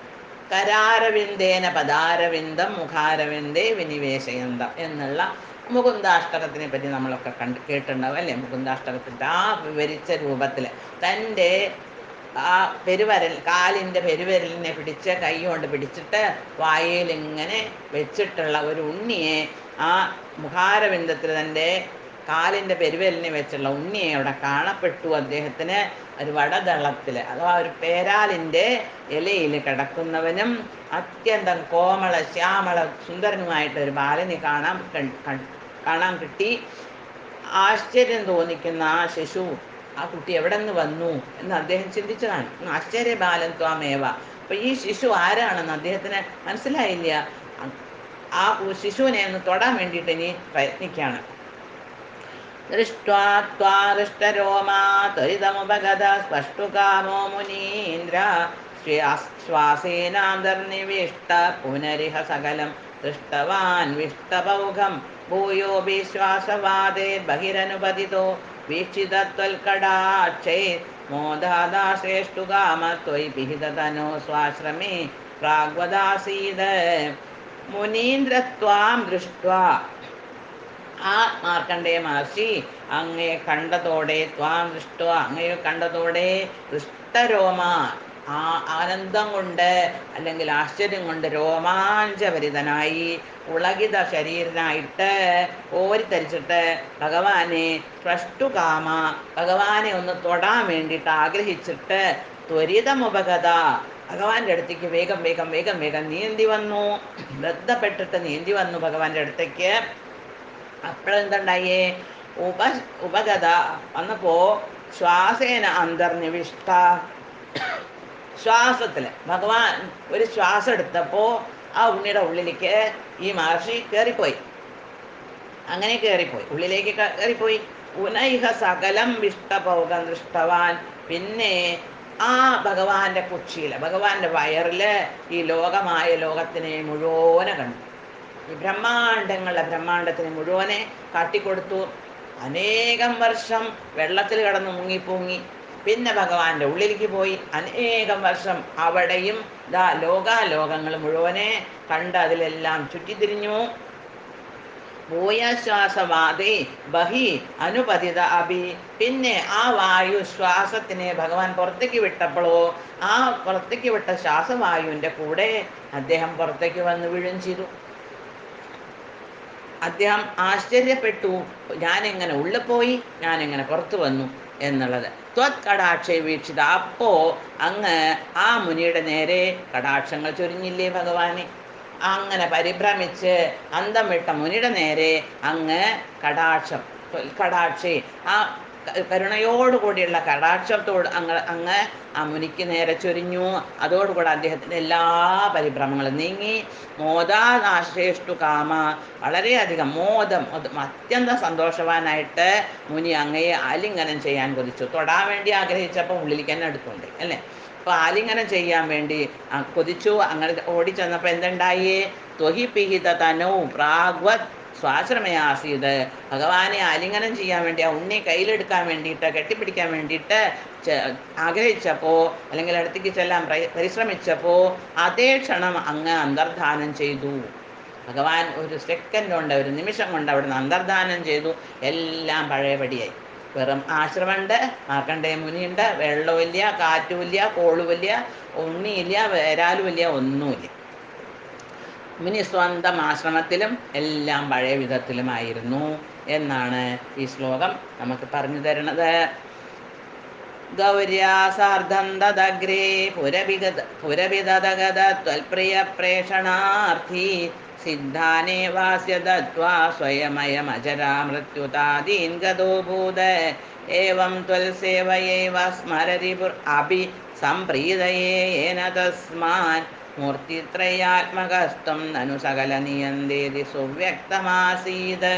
കരാരവിന്ദേന പദാരവിന്ദം മുഖാരവിന്ദേ വിനിവേശയന്തം എന്നുള്ള മുകുന്ദാഷ്ടകത്തിനെ പറ്റി നമ്മളൊക്കെ കണ്ട് കേട്ടിട്ടുണ്ടാവും അല്ലേ മുകുന്ദാഷ്ടകത്തിൻ്റെ ആ വിവരിച്ച രൂപത്തിൽ തൻ്റെ ആ പെരുവരൽ കാലിൻ്റെ പെരുവിരലിനെ പിടിച്ച് കൈ കൊണ്ട് പിടിച്ചിട്ട് വായിൽ ഇങ്ങനെ വെച്ചിട്ടുള്ള ഒരു ഉണ്ണിയെ ആ മുഖാരവിന്ദത്തിൽ തൻ്റെ കാലിൻ്റെ പെരുവലിനെ വെച്ചുള്ള ഉണ്ണിയെ അവിടെ കാണപ്പെട്ടു അദ്ദേഹത്തിന് ഒരു വടതളത്തിൽ അഥവാ ഒരു പേരാലിൻ്റെ ഇലയിൽ കിടക്കുന്നവനും അത്യന്തം കോമള ശ്യാമള സുന്ദരനുമായിട്ട് ഒരു ബാലനെ കാണാൻ കൺ- കൺ- കാണാൻ കിട്ടി ആശ്ചര്യം തോന്നിക്കുന്ന ആ ശിശു ആ കുട്ടി എവിടെ നിന്ന് വന്നു എന്ന് അദ്ദേഹം ചിന്തിച്ചതാണ് ആശ്ചര്യബാലൻ ത്വാമേവ അപ്പൊ ഈ ശിശു ആരാണെന്ന് അദ്ദേഹത്തിന് മനസ്സിലായില്ല അ- ആ കു- ശിശുവിനെ ഒന്ന് തൊടാൻ വേണ്ടിയിട്ട് ഇനി പ്രയത്നിക്കുകയാണ് ദൃഷ്ട്വാ ത്വാ ത്വരിതമുപഗത സ്പഷ്ടുകാമോ മുനീന്ദ്ര ശ്വാസേനാന്തർനിവിഷ്ട പുനരിഹ സകലം ദൃഷ്ടവാൻ വിഷ്ടപൗഘം ഭൂയോ വിശ്വാസവാദേ ബഹിരനുപതിതോ വീക്ഷിതത്വൽക്കടാക്ഷേ മോദാദാശ്രേഷ്ടുകാമ ത്വയി പിഹിതതനോ സ്വാശ്രമേ പ്രാഗ്വദാസീത് മുനീന്ദ്രത്വാം ദൃഷ്ട്വാ ആ മാർക്കണ്ഡേയ മഹർഷി അങ്ങയെ കണ്ടതോടെ ത്വാം ദൃഷ്ട അങ്ങയെ കണ്ടതോടെ ദൃഷ്ടരോമ ആ ആനന്ദം കൊണ്ട് അല്ലെങ്കിൽ ആശ്ചര്യം കൊണ്ട് രോമാഞ്ചഭരിതനായി ഉളകിത ശരീരനായിട്ട് ഓരിത്തരിച്ചിട്ട് ഭഗവാനെ സ്പഷ്ടുകാമ ഭഗവാനെ ഒന്ന് തൊടാൻ വേണ്ടിയിട്ട് ആഗ്രഹിച്ചിട്ട് ത്വരിതമുപഗത ഭഗവാന്റെ അടുത്തേക്ക് വേഗം വേഗം വേഗം വേഗം നീന്തി വന്നു ബന്ധപ്പെട്ടിട്ട് നീന്തി വന്നു ഭഗവാന്റെ അടുത്തേക്ക് അപ്പോഴെന്തുണ്ടായേ ഉപ ഉപഗത വന്നപ്പോ ശ്വാസേന അന്തർനിവിഷ്ട ശ്വാസത്തിൽ ഭഗവാൻ ഒരു ശ്വാസം എടുത്തപ്പോ ആ ഉണ്ണിയുടെ ഉള്ളിലേക്ക് ഈ മഹർഷി കയറിപ്പോയി അങ്ങനെ കയറിപ്പോയി ഉള്ളിലേക്ക് ക- കയറിപ്പോയി ഉനൈഹ സകലം വിഷ്ടപൗകം ദൃഷ്ടവാൻ പിന്നെ ആ ഭഗവാന്റെ കുച്ചിയില് ഭഗവാന്റെ വയറില് ഈ ലോകമായ ലോകത്തിനെ മുഴുവനെ കണ്ടു ഈ ബ്രഹ്മാണ്ടങ്ങളുടെ ബ്രഹ്മാണ്ടത്തിന് മുഴുവനെ കാട്ടിക്കൊടുത്തു അനേകം വർഷം വെള്ളത്തിൽ കിടന്ന് മുങ്ങിപ്പൊങ്ങി പിന്നെ ഭഗവാന്റെ ഉള്ളിലേക്ക് പോയി അനേകം വർഷം അവിടെയും ദാ ലോകാലോകങ്ങൾ മുഴുവനെ കണ്ട് അതിലെല്ലാം ചുറ്റിത്തിരിഞ്ഞു ഭൂയശ്വാസവാദേ ബഹി അനുപതിത അഭി പിന്നെ ആ വായു ശ്വാസത്തിനെ ഭഗവാൻ പുറത്തേക്ക് വിട്ടപ്പോഴോ ആ പുറത്തേക്ക് വിട്ട ശ്വാസവായുവിൻ്റെ കൂടെ അദ്ദേഹം പുറത്തേക്ക് വന്ന് വീഴും ചെയ്തു അദ്ദേഹം ആശ്ചര്യപ്പെട്ടു ഞാനെങ്ങനെ ഉള്ളിൽ പോയി ഞാനെങ്ങനെ പുറത്തു വന്നു എന്നുള്ളത് ത്വത് കടാക്ഷ വീക്ഷിത അപ്പോ അങ്ങ് ആ മുനിയുടെ നേരെ കടാക്ഷങ്ങൾ ചൊരിഞ്ഞില്ലേ ഭഗവാനെ അങ്ങനെ പരിഭ്രമിച്ച് അന്തം വിട്ട മുനിയുടെ നേരെ അങ്ങ് കടാക്ഷം കടാക്ഷി ആ ക- കരുണയോടുകൂടിയുള്ള കടാക്ഷത്തോട് അങ്ങ് അങ്ങ് ആ മുനിക്ക് നേരെ ചൊരിഞ്ഞു അതോടുകൂടെ അദ്ദേഹത്തിൻ്റെ എല്ലാ പരിഭ്രമങ്ങളും നീങ്ങി മോദാനാശ്രേഷ്ടു കാമ വളരെയധികം മോദം അത് അത്യന്തം സന്തോഷവാനായിട്ട് മുനി അങ്ങയെ ആലിംഗനം ചെയ്യാൻ കൊതിച്ചു തൊടാൻ വേണ്ടി ആഗ്രഹിച്ചപ്പോൾ ഉള്ളിലേക്ക് തന്നെ എടുത്തുണ്ട് അല്ലേ അപ്പോൾ ആലിംഗനം ചെയ്യാൻ വേണ്ടി ആ കൊതിച്ചു അങ്ങനെ ഓടി ചെന്നപ്പോൾ എന്തുണ്ടായി ത്വഹി പിഹിത തനോ പ്രാഗ്വത് സ്വാശ്രമയാസീത് ഭഗവാനെ ആലിംഗനം ചെയ്യാൻ വേണ്ടി ആ ഉണ്ണി കയ്യിലെടുക്കാൻ വേണ്ടിയിട്ട് കെട്ടിപ്പിടിക്കാൻ വേണ്ടിയിട്ട് ചെ- ആഗ്രഹിച്ചപ്പോൾ അല്ലെങ്കിൽ അടുത്തേക്ക് ചെല്ലാൻ പ്രയ- പരിശ്രമിച്ചപ്പോൾ അതേ ക്ഷണം അങ്ങ് അന്തർധാനം ചെയ്തു ഭഗവാൻ ഒരു സെക്കൻഡ് കൊണ്ട് ഒരു നിമിഷം കൊണ്ട് അവിടുന്ന് അന്തർധാനം ചെയ്തു എല്ലാം പഴയപടിയായി വെറും ആശ്രമമുണ്ട് മാർക്കണ്ഡേയ മുനിയുണ്ട് വെള്ളമില്ല കാറ്റുമില്ല കോളുമില്ല ഉണ്ണിയില്ല വേരാലുമില്ല ഒന്നുമില്ല മുനി സ്വന്തം ആശ്രമത്തിലും എല്ലാം പഴയ വിധത്തിലുമായിരുന്നു എന്നാണ് ഈ ശ്ലോകം നമുക്ക് പറഞ്ഞു തരുന്നത് ഗൗര്യാസാർദ്ധം തദഗ്രേ പുരവിഗത പുരവിതഗത ത്വൽപ്രിയ പ്രേഷണാർത്ഥി സിദ്ധാനേ വാസ്യ ദത്വാ സ്വയമയമജരാ മൃത്യുതാദീൻ ഗതോ ഭൂത ഏവം ത്വൽസേവയൈവ സ്മരതി പുർ- അഭി സംപ്രീതയേന തസ്മാൻ മൂർത്തിത്രയാത്മകസ്ത്വം നനു സകല നിയന്തേതി സുവ്യക്തമാസീത്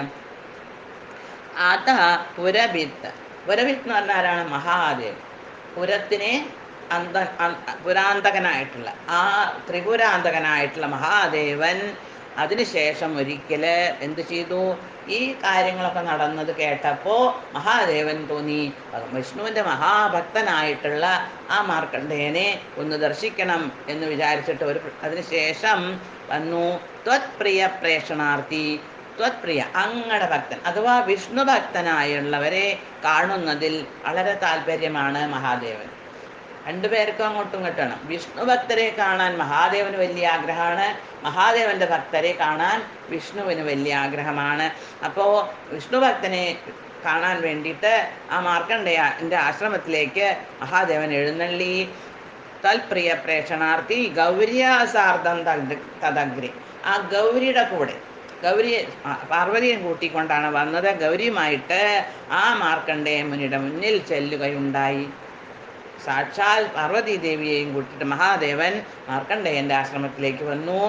അത പുരഭിത്ത് പുരഭിത്ത് എന്ന് പറഞ്ഞാൽ ആരാണ് മഹാദേവ് പുരത്തിനെ അന്ത അ- പുരാന്തകനായിട്ടുള്ള ആ ത്രിപുരാന്തകനായിട്ടുള്ള മഹാദേവൻ അതിനുശേഷം ഒരിക്കൽ എന്ത് ചെയ്തു ഈ കാര്യങ്ങളൊക്കെ നടന്നത് കേട്ടപ്പോൾ മഹാദേവൻ തോന്നി വിഷ്ണുവിൻ്റെ മഹാഭക്തനായിട്ടുള്ള ആ മാർക്കണ്ഡേയനെ ഒന്ന് ദർശിക്കണം എന്ന് വിചാരിച്ചിട്ട് ഒരു അതിനുശേഷം വന്നു ത്വത്പ്രിയ പ്രേഷണാർത്ഥി ത്വത്പ്രിയ അങ്ങടെ ഭക്തൻ അഥവാ വിഷ്ണു ഭക്തനായുള്ളവരെ കാണുന്നതിൽ വളരെ താല്പര്യമാണ് മഹാദേവൻ രണ്ടുപേർക്കും അങ്ങോട്ടും ഇങ്ങോട്ടാണ് വിഷ്ണു ഭക്തരെ കാണാൻ മഹാദേവന് വലിയ ആഗ്രഹമാണ് മഹാദേവന്റെ ഭക്തരെ കാണാൻ വിഷ്ണുവിന് വലിയ ആഗ്രഹമാണ് അപ്പോൾ വിഷ്ണു ഭക്തനെ കാണാൻ വേണ്ടിയിട്ട് ആ മാർക്കണ്ഡേയൻ്റെ ആശ്രമത്തിലേക്ക് മഹാദേവൻ എഴുന്നള്ളി തൽപ്രിയ പ്രേക്ഷണാർത്ഥി ഗൗരിയാസാർദ്ധം തദഗ്രി ആ ഗൗരിയുടെ കൂടെ ഗൗരി പാർവതിയെ കൂട്ടിക്കൊണ്ടാണ് വന്നത് ഗൗരിയുമായിട്ട് ആ മാർക്കണ്ഡേയ മുനിയുടെ മുന്നിൽ ചെല്ലുകയുണ്ടായി സാക്ഷാൽ പാർവതി ദേവിയെയും കൂട്ടിയിട്ട് മഹാദേവൻ മാർക്കണ്ഡേയന്റെ ആശ്രമത്തിലേക്ക് വന്നു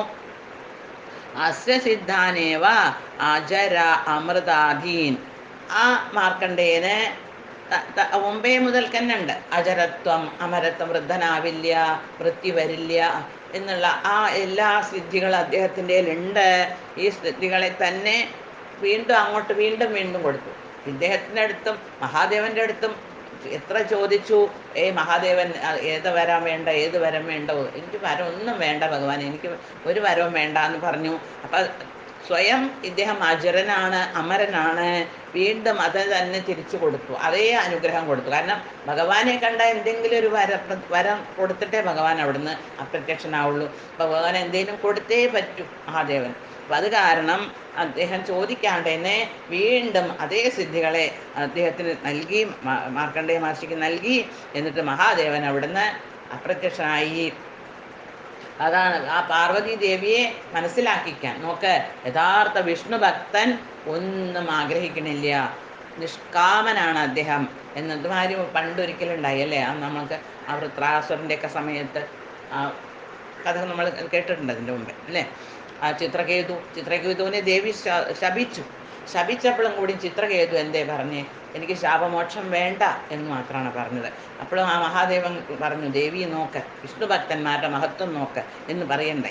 അസ്യ സിദ്ധാനേവ അജര അമൃതാധീൻ ആ മാർക്കണ്ഡേയന് ത- ത- മുമ്പേ മുതൽ തന്നെ ഉണ്ട് അജരത്വം അമരത്വം വൃദ്ധനാവില്ല വൃത്തി വരില്ല എന്നുള്ള ആ എല്ലാ സിദ്ധികളും അദ്ദേഹത്തിൻ്റെ ഉണ്ട് ഈ സിദ്ധികളെ തന്നെ വീണ്ടും അങ്ങോട്ട് വീണ്ടും വീണ്ടും കൊടുത്തു ഇദ്ദേഹത്തിൻ്റെ അടുത്തും മഹാദേവന്റെ അടുത്തും എത്ര ചോദിച്ചു ഏ മഹാദേവൻ അ, ഏത് വരം വേണ്ട ഏത് വരം വേണ്ട എനിക്ക് വരം ഒന്നും വേണ്ട ഭഗവാൻ എനിക്ക് ഒരു വരവും വേണ്ട എന്ന് പറഞ്ഞു അപ്പം സ്വയം ഇദ്ദേഹം അജരനാണ് അമരനാണ് വീണ്ടും അത് തന്നെ തിരിച്ചു കൊടുത്തു അതേ അനുഗ്രഹം കൊടുത്തു കാരണം ഭഗവാനെ കണ്ട എന്തെങ്കിലും ഒരു വര വരം കൊടുത്തിട്ടേ ഭഗവാൻ അവിടുന്ന് അപ്രത്യക്ഷനാവുള്ളൂ അപ്പൊ ഭഗവാൻ എന്തെങ്കിലും കൊടുത്തേ പറ്റൂ മഹാദേവൻ അപ്പം അത് കാരണം അദ്ദേഹം ചോദിക്കാണ്ട് തന്നെ വീണ്ടും അതേ സിദ്ധികളെ അദ്ദേഹത്തിന് നൽകി മാ- മാർക്കണ്ഡേയ മഹർഷിക്ക് നൽകി എന്നിട്ട് മഹാദേവൻ അവിടുന്ന് അപ്രത്യക്ഷനായി അതാണ് ആ പാർവതി ദേവിയെ മനസ്സിലാക്കിക്കാൻ നോക്ക് യഥാർത്ഥ വിഷ്ണു ഭക്തൻ ഒന്നും ആഗ്രഹിക്കണില്ല നിഷ്കാമനാണ് അദ്ദേഹം എന്നതുമാതിരി പണ്ടൊരിക്കലുണ്ടായി അല്ലേ ആ നമുക്ക് ആ വൃത്രാസുരൻ്റെ ഒക്കെ സമയത്ത് ആ കഥ നമ്മൾ കേട്ടിട്ടുണ്ട് അതിൻ്റെ മുമ്പേ അല്ലേ ആ ചിത്രകേതു ചിത്രകേതുവിനെ ദേവി ശ- ശപിച്ചു ശപിച്ചപ്പോഴും കൂടി ചിത്രകേതു എന്തേ പറഞ്ഞേ എനിക്ക് ശാപമോക്ഷം വേണ്ട എന്ന് മാത്രമാണ് പറഞ്ഞത് അപ്പോഴും ആ മഹാദേവൻ പറഞ്ഞു ദേവി നോക്ക് വിഷ്ണു ഭക്തന്മാരുടെ മഹത്വം നോക്ക് എന്ന് പറയണ്ടേ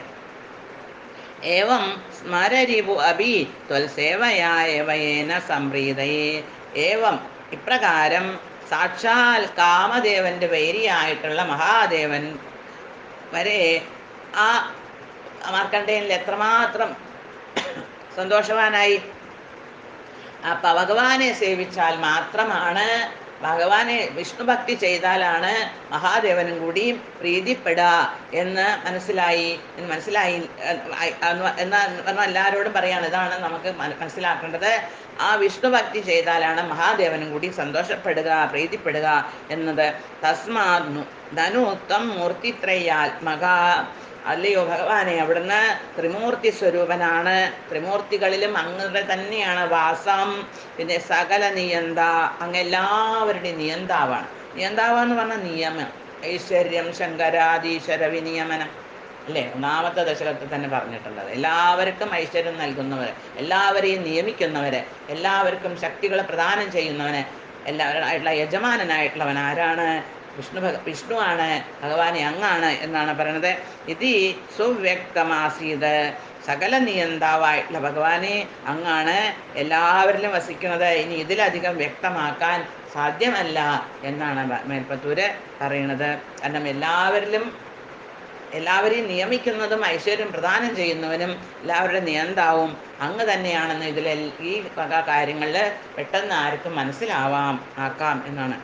ഏവം സ്മരരിപു അഭി ത്വൽസേവയായവയേന സംപ്രീതയേ ഏവം ഇപ്രകാരം സാക്ഷാൽ കാമദേവന്റെ വൈരിയായിട്ടുള്ള മഹാദേവൻ വരെ ആ മാർക്കണ്ഡേയനിൽ എത്രമാത്രം സന്തോഷവാനായി അപ്പൊ ഭഗവാനെ സേവിച്ചാൽ മാത്രമാണ് ഭഗവാനെ വിഷ്ണു ഭക്തി ചെയ്താലാണ് മഹാദേവനും കൂടി പ്രീതിപ്പെടുക എന്ന് മനസ്സിലായി എന്ന് മനസ്സിലായി എന്ന് എന്ന് പറഞ്ഞാൽ എല്ലാവരോടും പറയാണ് ഇതാണ് നമുക്ക് മന- മനസ്സിലാക്കേണ്ടത് ആ വിഷ്ണു ഭക്തി ചെയ്താലാണ് മഹാദേവനും കൂടി സന്തോഷപ്പെടുക പ്രീതിപ്പെടുക എന്നത് തസ്മാ ധനുത്വം മൂർത്തിത്രയാത്മക അല്ലയോ ഭഗവാനെ അവിടുന്ന് ത്രിമൂർത്തി സ്വരൂപനാണ് ത്രിമൂർത്തികളിലും അങ്ങയുടെ തന്നെയാണ് വാസം പിന്നെ സകല നിയന്ത അങ്ങ് എല്ലാവരുടെയും നിയന്താവാണ് നിയന്താവെന്ന് പറഞ്ഞ നിയമം ഐശ്വര്യം ശങ്കരാദീശ്വര വിനിയമനം അല്ലേ ഒന്നാമത്തെ ദശകത്തിൽ തന്നെ പറഞ്ഞിട്ടുള്ളത് എല്ലാവർക്കും ഐശ്വര്യം നൽകുന്നവർ എല്ലാവരെയും നിയമിക്കുന്നവര് എല്ലാവർക്കും ശക്തികളെ പ്രദാനം ചെയ്യുന്നവന് എല്ലാവരുമായിട്ടുള്ള യജമാനനായിട്ടുള്ളവൻ ആരാണ് വിഷ്ണു ഭഗ വിഷ്ണു ആണ് ഭഗവാനെ അങ്ങാണ് എന്നാണ് പറയുന്നത് ഇത് സുവ്യക്തമാസീത് സകല നിയന്താവായിട്ടുള്ള ഭഗവാനെ അങ്ങാണ് എല്ലാവരിലും വസിക്കുന്നത് ഇനി ഇതിലധികം വ്യക്തമാക്കാൻ സാധ്യമല്ല എന്നാണ് ബ- മേൽപ്പത്തൂര് പറയുന്നത് കാരണം എല്ലാവരിലും എല്ലാവരെയും നിയമിക്കുന്നതും ഐശ്വര്യം പ്രദാനം ചെയ്യുന്നവനും എല്ലാവരുടെ നിയന്താവും അങ്ങ് തന്നെയാണെന്ന് ഇതിൽ ഈ വക കാര്യങ്ങളിൽ പെട്ടെന്ന് ആർക്കും മനസ്സിലാവാം ആക്കാം എന്നാണ്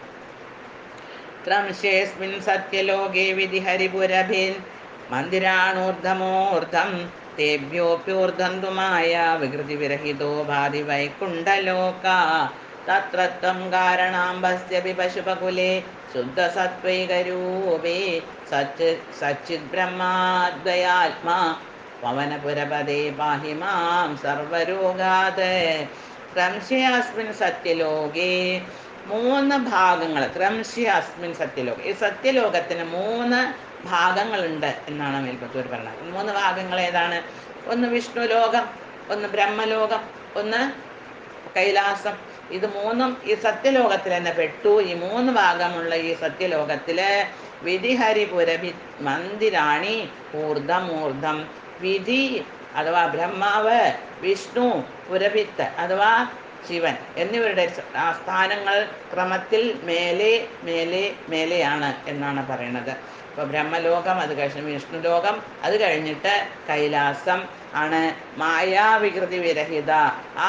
ത്രംശേസ്മിൻ സത്യലോകേ വിധി ഹരിപുരഭിൻ മന്ദിരാണൂർധമൂർധം തേഭ്യോപ്യൂർധം തുമായ വികൃതി വിരഹിതോ ഭാതി വൈകുണ്ഠലോക തത്രത്വം കാരണാംബസ്യ പശുപകുലെ ശുദ്ധസത്വൈകരൂപേ സച്ച് സച്ചിത് ബ്രഹ്മാദ്വയാത്മാ പവനപുരപദേ പാഹി മാം സർവരോഗാത് സംശയാസ്മിൻ സത്യലോകേ മൂന്ന് ഭാഗങ്ങൾ ത്രംശി അസ്മിൻ സത്യലോക ഈ സത്യലോകത്തിന് മൂന്ന് ഭാഗങ്ങളുണ്ട് എന്നാണ് മേൽപ്പത്തൂർ പറയുന്നത് മൂന്ന് ഭാഗങ്ങൾ ഏതാണ് ഒന്ന് വിഷ്ണു ലോകം ഒന്ന് ബ്രഹ്മലോകം ഒന്ന് കൈലാസം ഇത് മൂന്നും ഈ സത്യലോകത്തിൽ തന്നെ പെട്ടു ഈ മൂന്ന് ഭാഗമുള്ള ഈ സത്യലോകത്തില് വിധിഹരിപുരഭി മന്ദിരാണി ഊർധമൂർധം വിധി അഥവാ ബ്രഹ്മാവ് വിഷ്ണു പുരഭിത്ത് അഥവാ ശിവൻ എന്നിവരുടെ സ- ആ സ്ഥാനങ്ങൾ ക്രമത്തിൽ മേലെ മേലെ മേലെയാണ് എന്നാണ് പറയുന്നത് ഇപ്പോൾ ബ്രഹ്മലോകം അത് കഴിഞ്ഞ് വിഷ്ണുലോകം അത് കഴിഞ്ഞിട്ട് കൈലാസം ആണ് മായാവികൃതി വിരഹിത ആ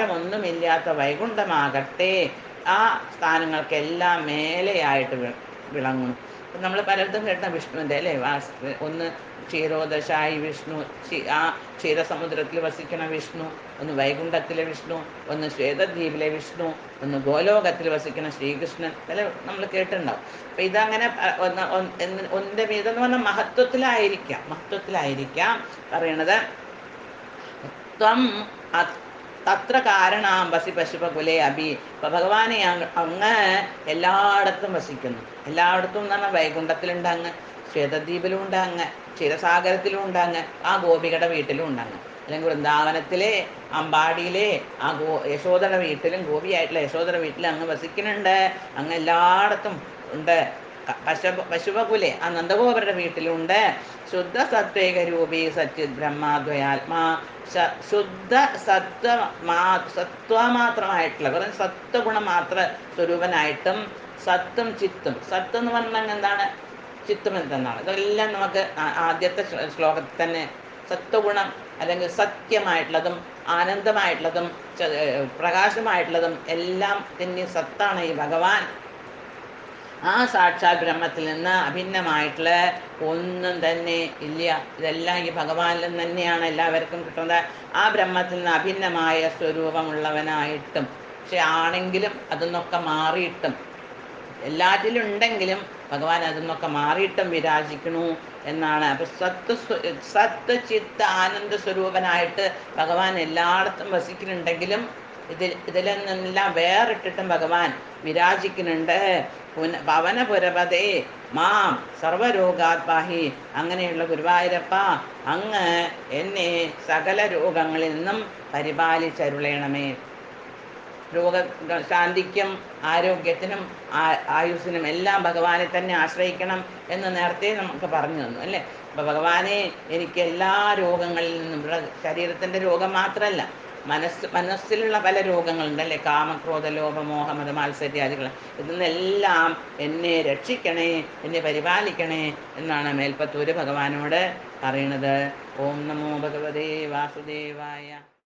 മായാവികാരമൊന്നുമില്ലാത്ത വൈകുണ്ഠമാകട്ടെ ആ സ്ഥാനങ്ങൾക്കെല്ലാം മേലെയായിട്ട് വി- വിളങ്ങുന്നു നമ്മൾ പലയിടത്തും കേട്ട വിഷ്ണുവിൻ്റെ അല്ലേ വാസ് ഒന്ന് ക്ഷീരോദശായി വിഷ്ണു ക്ഷീ- ആ ക്ഷീരസമുദ്രത്തിൽ വസിക്കണ വിഷ്ണു ഒന്ന് വൈകുണ്ഠത്തിലെ വിഷ്ണു ഒന്ന് ശ്വേതദ്വീപിലെ വിഷ്ണു ഒന്ന് ഗോലോകത്തിൽ വസിക്കുന്ന ശ്രീകൃഷ്ണൻ പല നമ്മൾ കേട്ടിട്ടുണ്ടാവും അപ്പം ഇതങ്ങനെ പ- ഒന്ന് ഒന്ന് എന്ന് ഒന്നിൻ്റെ മീതെന്ന് പറഞ്ഞാൽ മഹത്വത്തിലായിരിക്കാം മഹത്വത്തിലായിരിക്കാം പറയണത് ത്വം അത് തത്ര കാരണാം വസി പശുപകുലെ അഭി ഇപ്പൊ ഭഗവാനെ അങ്ങ് അങ്ങ് എല്ലായിടത്തും വസിക്കുന്നു എല്ലായിടത്തും എന്ന് പറഞ്ഞാൽ വൈകുണ്ഠത്തിലുണ്ട് അങ്ങ് ശ്വേതദ്വീപിലും ഉണ്ട് അങ്ങ് ക്ഷീരസാഗരത്തിലും ഉണ്ട് അങ്ങ് ആ ഗോപികയുടെ വീട്ടിലും ഉണ്ട് അങ്ങ് അല്ലെങ്കിൽ വൃന്ദാവനത്തിലെ അമ്പാടിയിലെ ആ ഗോ യശോദയുടെ വീട്ടിലും ഗോപിയായിട്ടുള്ള യശോദയുടെ വീട്ടിലും അങ്ങ് വസിക്കുന്നുണ്ട് അങ്ങ് എല്ലായിടത്തും ഉണ്ട് ക- പശു പശുപകുലെ ആ നന്ദഗോപരുടെ വീട്ടിലുണ്ട് ശുദ്ധ സത്വേക രൂപി സച്ചിത് ബ്രഹ്മാദ്വയാത്മാ ശ- ശുദ്ധ സത്വ മാ സത്വ മാത്രമായിട്ടുള്ള വെറും സത്വഗുണം മാത്ര സ്വരൂപനായിട്ടും സത്തും ചിത്തും സത്ത് എന്ന് പറഞ്ഞാൽ എന്താണ് ചിത്തും എന്തെന്നാണ് ഇതെല്ലാം നമുക്ക് ആ- ആദ്യത്തെ ശ്ലോ- ശ്ലോകത്തിൽ തന്നെ സത്വഗുണം അല്ലെങ്കിൽ സത്യമായിട്ടുള്ളതും ആനന്ദമായിട്ടുള്ളതും ച- ഏർ പ്രകാശമായിട്ടുള്ളതും എല്ലാം തന്നെ സത്താണ് ഈ ഭഗവാൻ ആ സാക്ഷാത് ബ്രഹ്മത്തിൽ നിന്ന് അഭിന്നമായിട്ടുള്ള ഒന്നും തന്നെ ഇല്ല ഇതെല്ലാം ഈ ഭഗവാനിൽ നിന്ന് തന്നെയാണ് എല്ലാവർക്കും കിട്ടുന്നത് ആ ബ്രഹ്മത്തിൽ നിന്ന് അഭിന്നമായ സ്വരൂപമുള്ളവനായിട്ടും പക്ഷെ ആണെങ്കിലും അതിന്നൊക്കെ മാറിയിട്ടും എല്ലാറ്റിലും ഉണ്ടെങ്കിലും ഭഗവാൻ അതിന്നൊക്കെ മാറിയിട്ടും വിരാജിക്കണു എന്നാണ് അപ്പൊ സത്ത് സ്വ- സത്ത് ചിത്ത് ആനന്ദ സ്വരൂപനായിട്ട് ഭഗവാൻ എല്ലായിടത്തും വസിക്കുന്നുണ്ടെങ്കിലും ഇതിൽ ഇതിൽ നിന്നെല്ലാം വേറിട്ടിട്ടും ഭഗവാൻ വിരാജിക്കുന്നുണ്ട് പുന പവനപുരപതേ മാം സർവരോഗാത്മാഹി അങ്ങനെയുള്ള ഗുരുവായൂരപ്പ അങ്ങ് എന്നെ സകല രോഗങ്ങളിൽ നിന്നും പരിപാലിച്ചരുളയണമേ രോഗ ശാന്തിക്കും ആരോഗ്യത്തിനും ആ- ആയുസ്സിനും എല്ലാം ഭഗവാനെ തന്നെ ആശ്രയിക്കണം എന്ന് നേരത്തെ നമുക്ക് പറഞ്ഞു തന്നു അല്ലേ അപ്പം ഭഗവാനെ എനിക്ക് എല്ലാ രോഗങ്ങളിൽ നിന്നും ഇവിടെ ശരീരത്തിൻ്റെ രോഗം മാത്രമല്ല മനസ്സ് മനസ്സിലുള്ള പല രോഗങ്ങളുണ്ട് അല്ലേ കാമക്രോധ ലോഭ മോഹമത മാത്സര്യാദികൾ ഇതിൽ നിന്നെല്ലാം എന്നെ രക്ഷിക്കണേ എന്നെ പരിപാലിക്കണേ എന്നാണ് മേൽപ്പത്തൂര് ഭഗവാനോട് പറയണത് ഓം നമോ ഭഗവതേ വാസുദേവായ